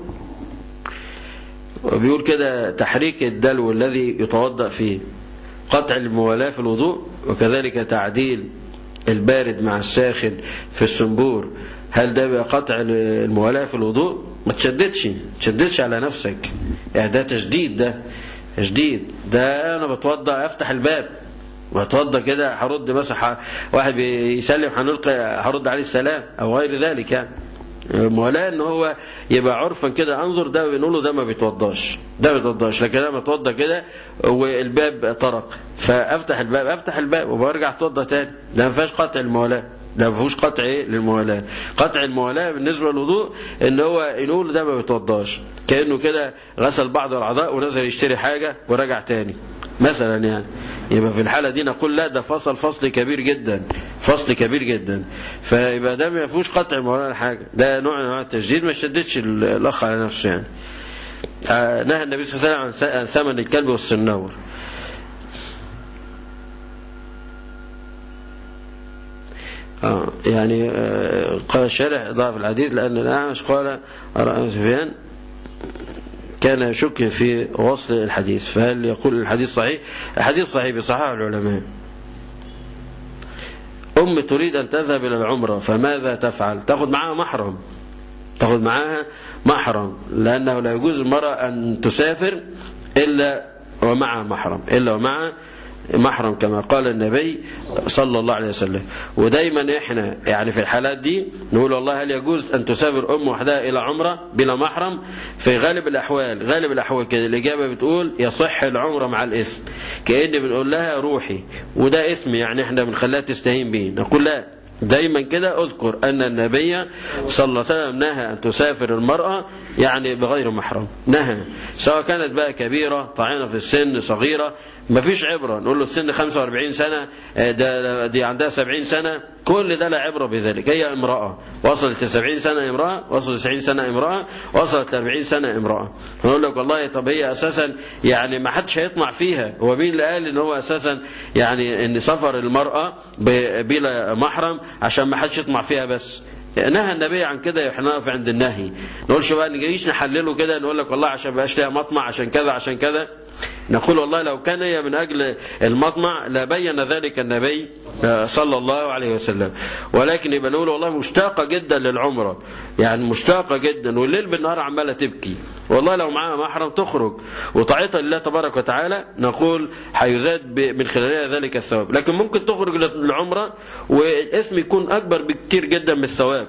وبيقول كده تحريك الدلو الذي يتوضأ فيه قطع الموالاة في الوضوء وكذلك تعديل البارد مع الساخن في السنبور هل ده بقى قطع الموالاة في الوضوء ما تشددش تشددش على نفسك يعني ده تشديد ده تشديد ده انا بتوضأ افتح الباب واتوضى كده هرد مثلا واحد بيسلم هنلقي هرد عليه السلام او غير ذلك يعني مولاة ان هو يبقى عرفا كده انظر ده بنقول له ده ما بيتوضاش ده ما بيتوضاش لكن انا بتوضى كده والباب طرق فافتح الباب افتح الباب وبرجع اتوضى تاني ده ما فيهاش قطع المولاة ده ما فيهوش قطع ايه للمولاة قطع المولاة بالنسبة للوضوء ان هو يقول ده ما بيتوضاش كانه كده غسل بعض الاعضاء ونزل يشتري حاجة ورجع تاني مثلا يعني يبقى في الحالة دي نقول لا ده فصل فصل كبير جدا فصل كبير جدا فيبقى ده ما فيهوش قطع مولانا حاجة ده نوع من انواع التشديد ما شددش الاخ على نفسه يعني آه نهى النبي صلى الله عليه وسلم عن ثمن الكلب والسنور آه يعني آه قال الشارح ضعف الحديث لأن الأعمش قال رأى سفيان كان يشك في وصل الحديث فهل يقول الحديث صحيح الحديث صحيح بصحاح العلماء أم تريد أن تذهب إلى العمرة فماذا تفعل تأخذ معها محرم تأخذ معها محرم لأنه لا يجوز المرأة أن تسافر إلا ومعها محرم إلا ومعها محرم كما قال النبي صلى الله عليه وسلم ودايما احنا يعني في الحالات دي نقول والله هل يجوز ان تسافر ام وحدها الى عمره بلا محرم في غالب الاحوال غالب الاحوال كده الاجابه بتقول يصح العمره مع الاسم كان بنقول لها روحي وده اسم يعني احنا بنخليها تستهين به نقول لا دايما كده اذكر ان النبي صلى الله عليه وسلم نهى ان تسافر المرأة يعني بغير محرم نهى سواء كانت بقى كبيرة طعينة في السن صغيرة ما فيش عبرة نقول له السن 45 سنة ده دي عندها 70 سنة كل ده لا عبرة بذلك هي امرأة وصلت ل 70 سنة امرأة وصلت 90 سنة امرأة وصلت ل 40 سنة امرأة نقول لك والله طب هي اساسا يعني ما حدش هيطمع فيها هو مين اللي قال ان هو اساسا يعني ان سفر المرأة بلا محرم عشان ما حدش يطمع فيها بس نهى النبي عن كده احنا نقف عند النهي نقولش بقى نجيش نحلله كده نقول لك والله عشان بقاش ليها مطمع عشان كذا عشان كذا نقول والله لو كان هي من أجل المطمع لبين ذلك النبي صلى الله عليه وسلم ولكن يبقى نقول والله مشتاقة جدا للعمرة يعني مشتاقة جدا والليل بالنهار عمالة تبكي والله لو معاها محرم تخرج وطاعتها لله تبارك وتعالى نقول هيزاد من خلالها ذلك الثواب لكن ممكن تخرج للعمرة والاسم يكون أكبر بكتير جدا من الثواب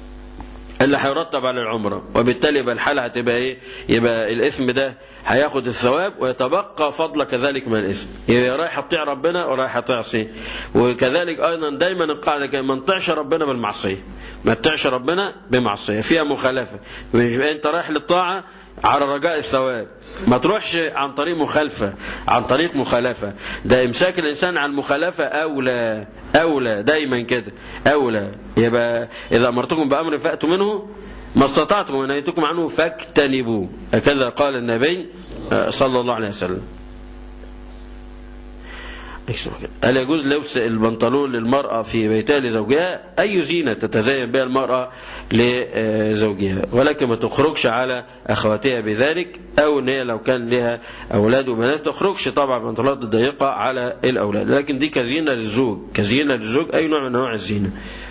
اللي هيرتب على العمرة وبالتالي يبقى الحالة هتبقى ايه يبقى الاسم ده هياخد الثواب ويتبقى فضل كذلك من الاسم يبقى رايح تطيع ربنا ورايح تعصي وكذلك ايضا دايما القاعدة كده ما تطيعش ربنا بالمعصية ما تطيعش ربنا بمعصية فيها مخالفة انت رايح للطاعة على رجاء الثواب ما تروحش عن طريق مخالفة عن طريق مخالفة ده امساك الانسان عن المخالفة اولى اولى دايما كده اولى يبقى اذا امرتكم بامر فاتوا منه ما استطعتم ونهيتكم عنه فاجتنبوه هكذا قال النبي صلى الله عليه وسلم هل يجوز لبس البنطلون للمرأة في بيتها لزوجها أي زينة تتزين بها المرأة لزوجها ولكن ما تخرجش على أخواتها بذلك أو أن هي لو كان لها أولاد وبنات تخرجش طبعا بنطلونات ضيقة على الأولاد لكن دي كزينة للزوج كزينة للزوج أي نوع من أنواع الزينة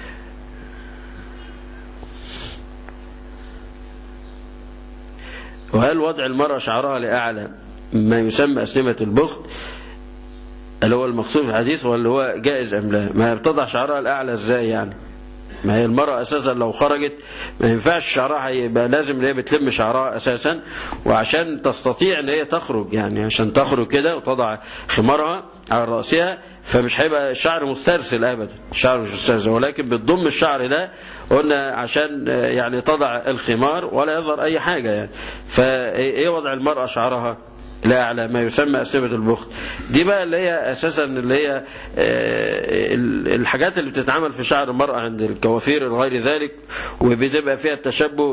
وهل وضع المرأة شعرها لأعلى ما يسمى أسنمة البخت اللي هو المقصود في الحديث ولا هو جائز أم لا ما بتضع شعرها الأعلى إزاي يعني ما هي المرأة أساسا لو خرجت ما ينفعش شعرها يبقى لازم ان هي بتلم شعرها أساسا وعشان تستطيع ان هي تخرج يعني عشان تخرج كده وتضع خمارها على رأسها فمش هيبقى الشعر مسترسل أبدا الشعر مش مسترسل ولكن بتضم الشعر ده قلنا عشان يعني تضع الخمار ولا يظهر أي حاجة يعني فإيه وضع المرأة شعرها لا على ما يسمى أسلبة البخت دي بقى اللي هي أساسا اللي هي الحاجات اللي بتتعمل في شعر المرأة عند الكوافير وغير ذلك وبتبقى فيها التشبه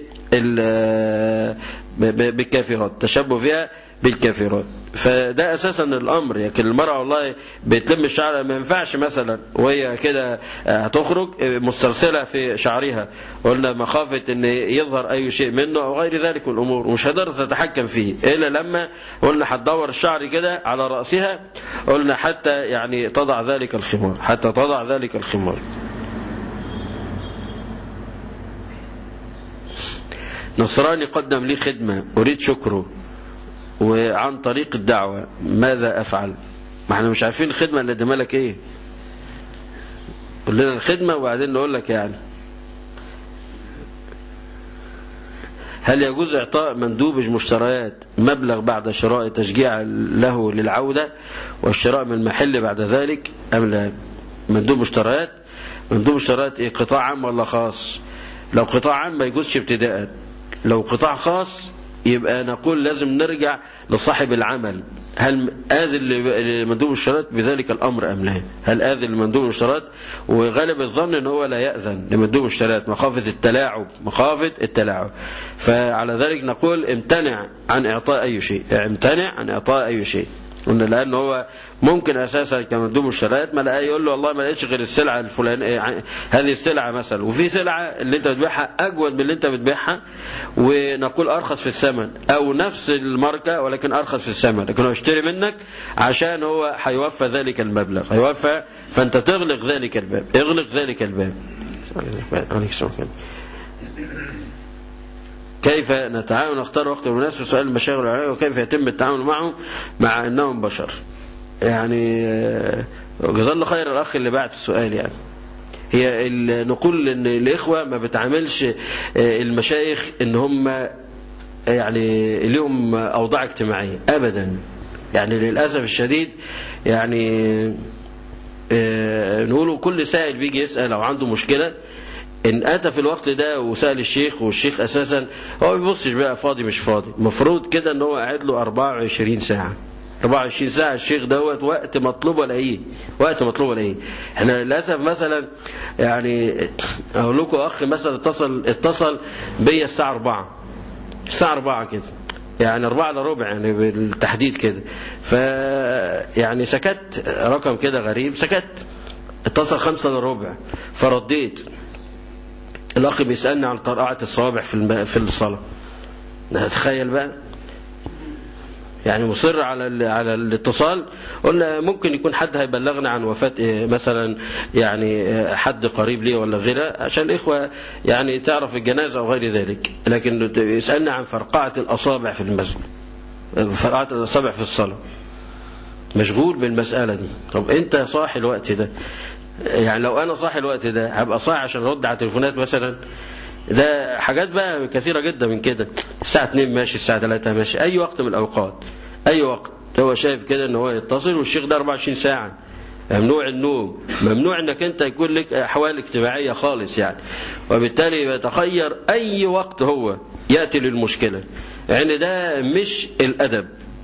بالكافرات التشبه فيها بالكافرات فده اساسا الامر لكن المراه والله بتلم الشعر ما ينفعش مثلا وهي كده هتخرج مسترسله في شعرها قلنا مخافه ان يظهر اي شيء منه او غير ذلك من الامور ومش هتقدر تتحكم فيه الا لما قلنا هتدور الشعر كده على راسها قلنا حتى يعني تضع ذلك الخمار حتى تضع ذلك الخمار نصراني قدم لي خدمه اريد شكره وعن طريق الدعوة ماذا أفعل ما احنا مش عارفين الخدمة اللي قدمها لك ايه قول لنا الخدمة وبعدين نقول لك يعني هل يجوز إعطاء مندوب مشتريات مبلغ بعد شراء تشجيع له للعودة والشراء من المحل بعد ذلك أم لا مندوب مشتريات مندوب مشتريات ايه قطاع عام ولا خاص لو قطاع عام ما يجوزش ابتداء لو قطاع خاص يبقى نقول لازم نرجع لصاحب العمل هل آذن لمندوب الشراط بذلك الأمر أم لا هل آذن لمندوب الشراط وغالب الظن أنه هو لا يأذن لمندوب الشراط مخافة التلاعب مخافة التلاعب فعلى ذلك نقول امتنع عن إعطاء أي شيء امتنع عن إعطاء أي شيء قلنا لان هو ممكن اساسا كمندوب الشرايط ما لقى يقول له والله ما لقيتش غير السلعه الفلانيه هذه السلعه مثلا وفي سلعه اللي انت بتبيعها اجود من اللي انت بتبيعها ونقول ارخص في الثمن او نفس الماركه ولكن ارخص في الثمن لكن هو يشتري منك عشان هو هيوفى ذلك المبلغ هيوفى فانت تغلق ذلك الباب اغلق ذلك الباب كيف نتعامل نختار وقت المناسب سؤال المشاغل العلمية وكيف يتم التعامل معهم مع انهم بشر يعني جزاه الله خير الاخ اللي بعت السؤال يعني هي نقول ان الاخوه ما بتعاملش المشايخ ان هم يعني لهم اوضاع اجتماعيه ابدا يعني للاسف الشديد يعني نقولوا كل سائل بيجي يسال او عنده مشكله ان اتى في الوقت ده وسال الشيخ والشيخ اساسا هو ما بيبصش بقى فاضي مش فاضي المفروض كده ان هو قاعد له 24 ساعه 24 ساعة الشيخ دوت وقت مطلوب الاقيه وقت مطلوب الاقيه احنا للاسف مثلا يعني اقول لكم اخ مثلا اتصل اتصل بيا الساعة 4 الساعة 4 كده يعني أربعة إلا ربع يعني بالتحديد كده ف يعني سكت رقم كده غريب سكت اتصل خمسة إلا ربع فرديت الأخ بيسألني عن طرقعة الصوابع في في الصلاة تخيل بقى يعني مصر على على الاتصال قلنا ممكن يكون حد هيبلغنا عن وفاة مثلا يعني حد قريب ليه ولا غيره عشان الإخوة يعني تعرف الجنازة أو غير ذلك لكن يسألنا عن فرقعة الأصابع في المسجد فرقعة الأصابع في الصلاة مشغول بالمسألة دي طب أنت صاحي الوقت ده يعني لو انا صاحي الوقت ده هبقى صاحي عشان ارد على تليفونات مثلا ده حاجات بقى كثيره جدا من كده الساعه 2 ماشي الساعه 3 ماشي اي وقت من الاوقات اي وقت هو شايف كده ان هو يتصل والشيخ ده 24 ساعه ممنوع النوم ممنوع انك انت يكون لك احوال اجتماعيه خالص يعني وبالتالي يتخير اي وقت هو ياتي للمشكله يعني ده مش الادب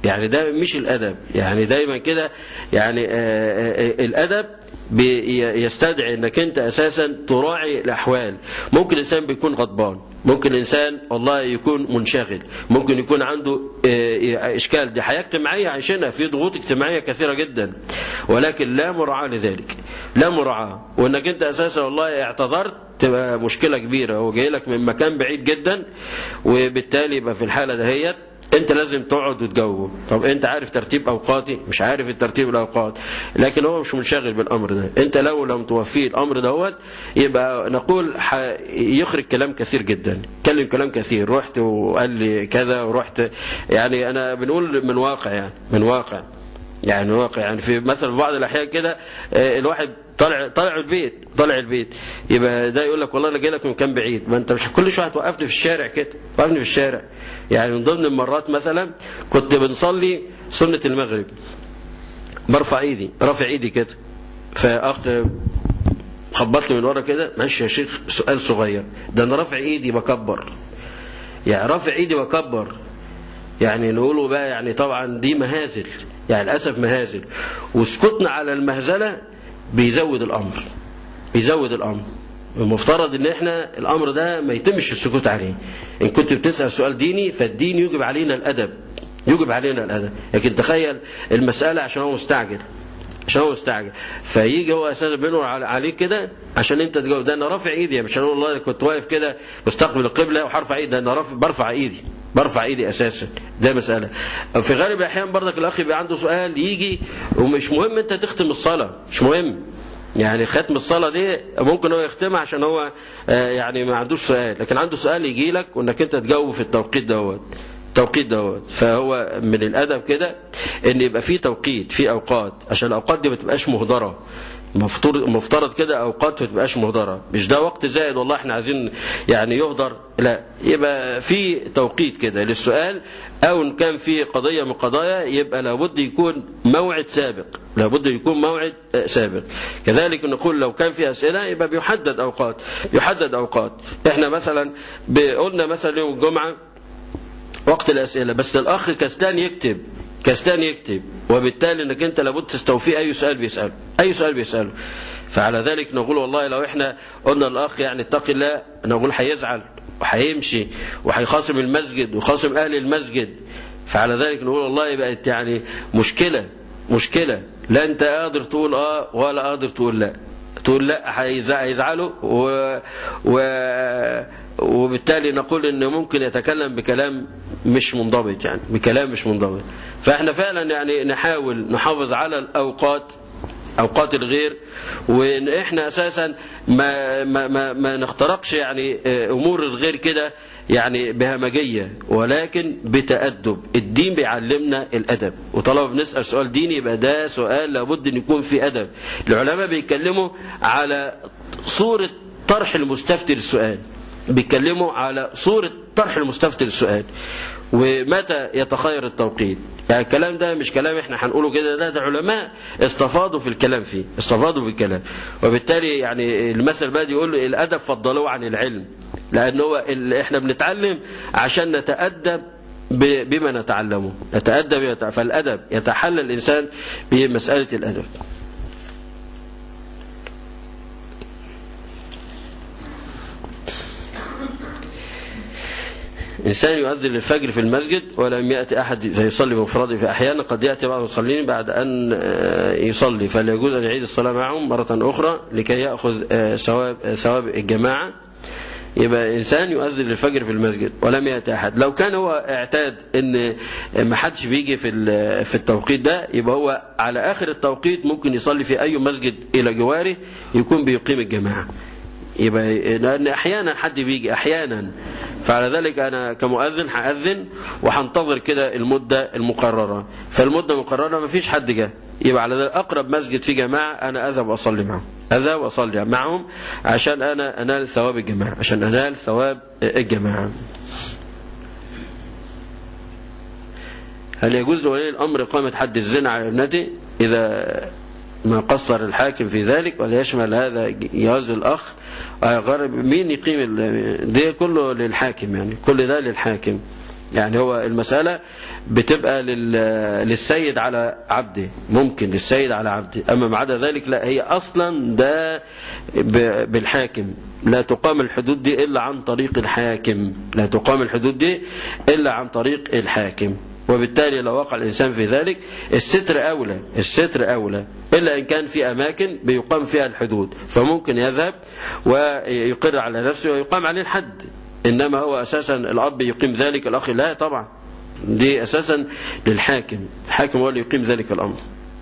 يعني ده مش الأدب يعني دايما كده يعني الأدب يستدعي انك انت اساسا تراعي الاحوال ممكن الانسان بيكون غضبان ممكن الانسان والله يكون منشغل ممكن يكون عنده اشكال دي حياه اجتماعيه عايشينها في ضغوط اجتماعيه كثيره جدا ولكن لا مراعاه لذلك لا مراعاه وانك انت اساسا والله اعتذرت تبقى مشكله كبيره هو جاي لك من مكان بعيد جدا وبالتالي يبقى في الحاله دهيت انت لازم تقعد وتجاوب طب انت عارف ترتيب اوقاتي مش عارف الترتيب الاوقات لكن هو مش منشغل بالامر ده انت لو لم توفيه الامر دوت يبقى نقول يخرج كلام كثير جدا كلم كلام كثير رحت وقال لي كذا ورحت يعني انا بنقول من واقع يعني من واقع يعني واقع يعني في مثلا في بعض الاحيان كده الواحد طالع طالع البيت طالع البيت يبقى ده يقول لك والله انا جاي لك من مكان بعيد ما انت مش كل شويه هتوقفني في الشارع كده وقفني في الشارع يعني من ضمن المرات مثلا كنت بنصلي سنه المغرب برفع ايدي رافع ايدي كده فاخ خبط لي من ورا كده معلش يا شيخ سؤال صغير ده انا رافع ايدي بكبر يعني رافع ايدي بكبر يعني نقوله بقى يعني طبعا دي مهازل يعني للاسف مهازل وسكوتنا على المهزله بيزود الامر بيزود الامر المفترض ان احنا الامر ده ما يتمش السكوت عليه ان كنت بتسال سؤال ديني فالدين يجب علينا الادب يجب علينا الادب لكن تخيل المساله عشان هو مستعجل عشان هو مستعجل فيجي هو اساسا بينور عليك كده عشان انت تجاوب ده انا رافع ايدي مش انا والله كنت واقف كده مستقبل القبله وحرفع ايدي ده انا رافع برفع ايدي برفع ايدي اساسا ده مساله في غالب الاحيان برضك الاخ يبقى عنده سؤال يجي ومش مهم انت تختم الصلاه مش مهم يعني ختم الصلاه دي ممكن هو يختمها عشان هو يعني ما عندوش سؤال لكن عنده سؤال يجي لك وانك انت تجاوب في التوقيت دوت التوقيت دوت فهو من الادب كده ان يبقى في توقيت في اوقات عشان الاوقات دي ما تبقاش مهدره مفترض كده اوقات ما تبقاش مهدره مش ده وقت زائد والله احنا عايزين يعني يهدر لا يبقى في توقيت كده للسؤال او ان كان في قضيه من قضايا يبقى لابد يكون موعد سابق لابد يكون موعد سابق كذلك نقول لو كان في اسئله يبقى بيحدد اوقات يحدد اوقات احنا مثلا قلنا مثلا يوم الجمعه وقت الأسئلة بس الأخ كستان يكتب كستان يكتب وبالتالي انك انت لابد تستوفي اي سؤال بيسأله اي سؤال بيسأله فعلى ذلك نقول والله لو احنا قلنا الاخ يعني اتق الله نقول هيزعل وهيمشي وهيخاصم المسجد وخاصم اهل المسجد فعلى ذلك نقول والله بقت يعني مشكلة مشكلة لا انت قادر تقول اه ولا قادر تقول لا تقول لا هيزعلوا و... و... وبالتالي نقول انه ممكن يتكلم بكلام مش منضبط يعني بكلام مش منضبط فاحنا فعلا يعني نحاول نحافظ على الاوقات اوقات الغير وان احنا اساسا ما ما ما, ما نخترقش يعني امور الغير كده يعني بهمجيه ولكن بتادب الدين بيعلمنا الادب وطالما بنسال سؤال ديني يبقى ده سؤال لابد ان يكون فيه ادب العلماء بيتكلموا على صوره طرح المستفتي للسؤال بيتكلموا على صورة طرح المستفتي للسؤال ومتى يتخير التوقيت يعني الكلام ده مش كلام احنا هنقوله كده ده ده علماء استفاضوا في الكلام فيه استفاضوا في الكلام وبالتالي يعني المثل بقى يقول الادب فضلوه عن العلم لان هو احنا بنتعلم عشان نتادب بما نتعلمه نتادب فالادب يتحلى الانسان بمساله الادب إنسان يؤذن للفجر في المسجد ولم يأتي أحد فيصلي بمفرده فأحيانا قد يأتي بعض المصلين بعد أن يصلي فلا يجوز أن يعيد الصلاة معهم مرة أخرى لكي يأخذ ثواب ثواب الجماعة يبقى إنسان يؤذن للفجر في المسجد ولم يأتي أحد لو كان هو اعتاد أن ما حدش بيجي في في التوقيت ده يبقى هو على آخر التوقيت ممكن يصلي في أي مسجد إلى جواره يكون بيقيم الجماعة يبقى لأن أحيانا حد بيجي أحيانا فعلى ذلك أنا كمؤذن هأذن وهنتظر كده المدة المقررة فالمدة المقررة ما فيش حد جه يبقى على ذلك أقرب مسجد في جماعة أنا أذهب وأصلي معهم أذهب وأصلي معهم عشان أنا أنال ثواب الجماعة عشان أنال ثواب الجماعة هل يجوز لولي الأمر إقامة حد الزنا على ابنته إذا ما قصر الحاكم في ذلك ولا يشمل هذا جواز الأخ مين يقيم ده كله للحاكم يعني كل ده للحاكم يعني هو المسألة بتبقى لل- للسيد على عبده ممكن للسيد على عبده أما ما عدا ذلك لا هي أصلا ده ب- بالحاكم لا تقام الحدود دي إلا عن طريق الحاكم لا تقام الحدود دي إلا عن طريق الحاكم وبالتالي لو وقع الإنسان في ذلك الستر أولى الستر أولى إلا إن كان في أماكن بيقام فيها الحدود فممكن يذهب ويقر على نفسه ويقام عليه الحد إنما هو أساسا الأب يقيم ذلك الأخ لا طبعا دي أساسا للحاكم الحاكم هو اللي يقيم ذلك الأمر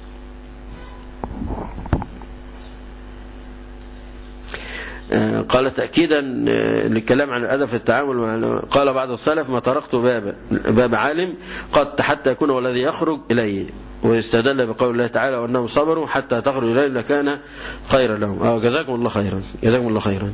آه، قال تأكيدا آه، للكلام عن الأدب في التعامل مع قال بعض السلف ما تركت باب باب عالم قد حتى يكون هو الذي يخرج إليه واستدل بقول الله تعالى وأنهم صبروا حتى تخرج إليه لكان خيرا لهم أو جزاكم الله خيرا جزاكم الله خيرا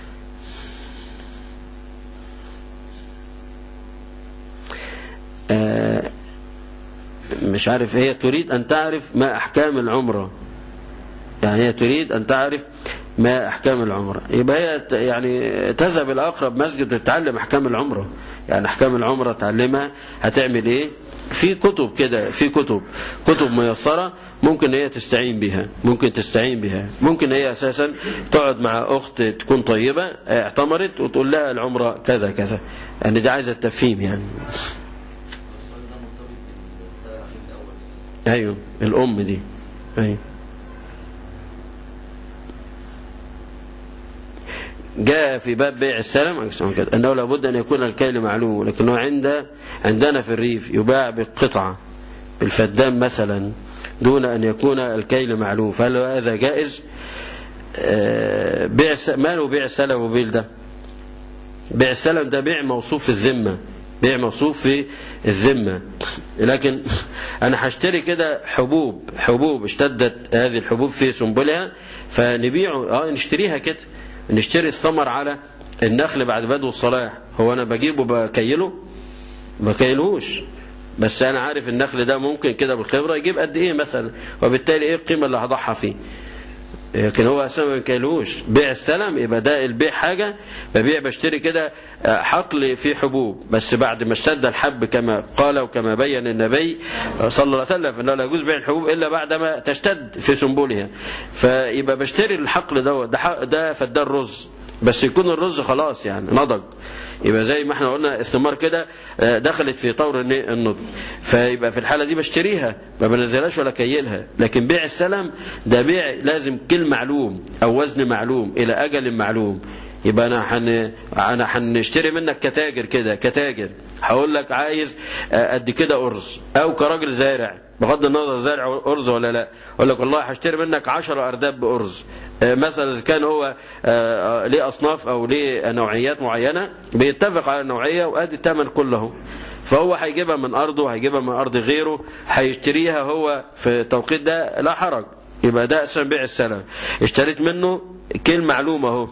آه، مش عارف هي تريد أن تعرف ما أحكام العمرة يعني هي تريد أن تعرف ما أحكام العمرة يبقى هي ت- يعني تذهب إلى أقرب مسجد تتعلم أحكام العمرة يعني أحكام العمرة تعلمها هتعمل إيه في كتب كده في كتب كتب ميسرة ممكن هي تستعين بها ممكن تستعين بها ممكن هي أساسا تقعد مع أخت تكون طيبة اعتمرت وتقول لها العمرة كذا كذا يعني دي عايزة تفهيم يعني أيوه الأم دي أيوه جاء في باب بيع السلم أنه لابد أن يكون الكيل معلوم ولكنه عند عندنا في الريف يباع بالقطعة بالفدان مثلا دون أن يكون الكيل معلوم فهل هذا جائز آه، بيع الس- ما له بيع السلم وبيل ده بيع السلم ده بيع موصوف في الذمة بيع موصوف في الذمة لكن أنا هشتري كده حبوب حبوب اشتدت هذه الحبوب في سنبلها فنبيعه اه نشتريها كده نشتري الثمر على النخل بعد بدو الصلاح هو أنا بجيبه بكيله بكيلهوش بس أنا عارف النخل ده ممكن كده بالخبرة يجيب قد إيه مثلا وبالتالي إيه القيمة اللي هضحى فيه لكن هو اساسا ما بيكيلوش بيع السلم يبقى ده البيع حاجه ببيع بشتري كده آه، حقل فيه حبوب بس بعد ما اشتد الحب كما قال وكما بين النبي صلى الله عليه وسلم انه لا يجوز بيع الحبوب الا بعدما تشتد في سنبلها فيبقى بشتري الحقل دوت ده حق- ده فدان رز بس يكون الرز خلاص يعني نضج يبقى زي ما احنا قلنا الثمار كده آه، دخلت في طور الن- النضج فيبقى في الحاله دي بشتريها ما بنزلهاش ولا كيلها لكن بيع السلم ده بيع لازم كل معلوم او وزن معلوم الى اجل معلوم يبقى انا حن... انا هنشتري منك كتاجر كده كتاجر هقول لك عايز آه، قد كده ارز او كراجل زارع بغض النظر زارع ارز ولا لا اقول لك والله هشتري منك 10 ارداب بارز آه، مثلا اذا كان هو آه، آه، ليه اصناف او ليه نوعيات معينه بيتفق على النوعيه وادي الثمن كله فهو هيجيبها من ارضه هيجيبها من ارض غيره هيشتريها هو في التوقيت ده لا حرج يبقى ده اساسا بيع السلم اشتريت منه كل معلومه اهو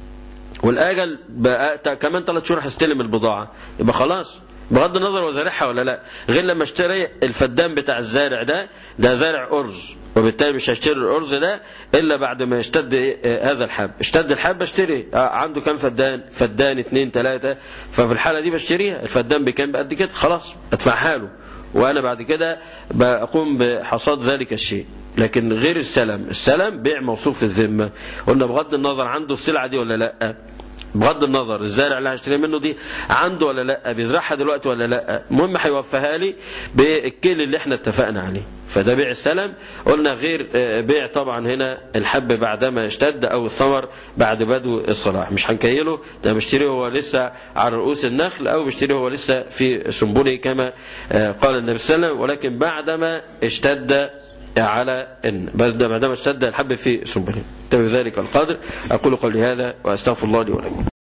والاجل بقى ت- كمان ثلاث شهور هستلم البضاعه يبقى خلاص بغض النظر هو زارعها ولا لا غير لما اشتري الفدان بتاع الزارع ده ده زارع ارز وبالتالي مش هشتري الارز ده الا بعد ما يشتد آه، هذا الحب اشتد الحب بشتري آه، عنده كام فدان فدان اتنين تلاته ففي الحاله دي بشتريها الفدان بكام بقد كده خلاص ادفعها له وانا بعد كده بقوم بحصاد ذلك الشيء لكن غير السلم السلم بيع موصوف في الذمه قلنا بغض النظر عنده السلعه دي ولا لا بغض النظر الزارع اللي هشتري منه دي عنده ولا لا بيزرعها دلوقتي ولا لا المهم هيوفيها لي بالكيل اللي احنا اتفقنا عليه فده بيع السلم قلنا غير آه، بيع طبعا هنا الحب بعدما اشتد او الثمر بعد بدو الصلاح مش هنكيله ده بشتريه هو لسه على رؤوس النخل او بشتريه هو لسه في سنبله كما آه، قال النبي صلى الله عليه وسلم ولكن بعدما اشتد على ان بعد- بعدما اشتد الحب في سنبله بذلك القدر اقول قولي هذا واستغفر الله لي ولكم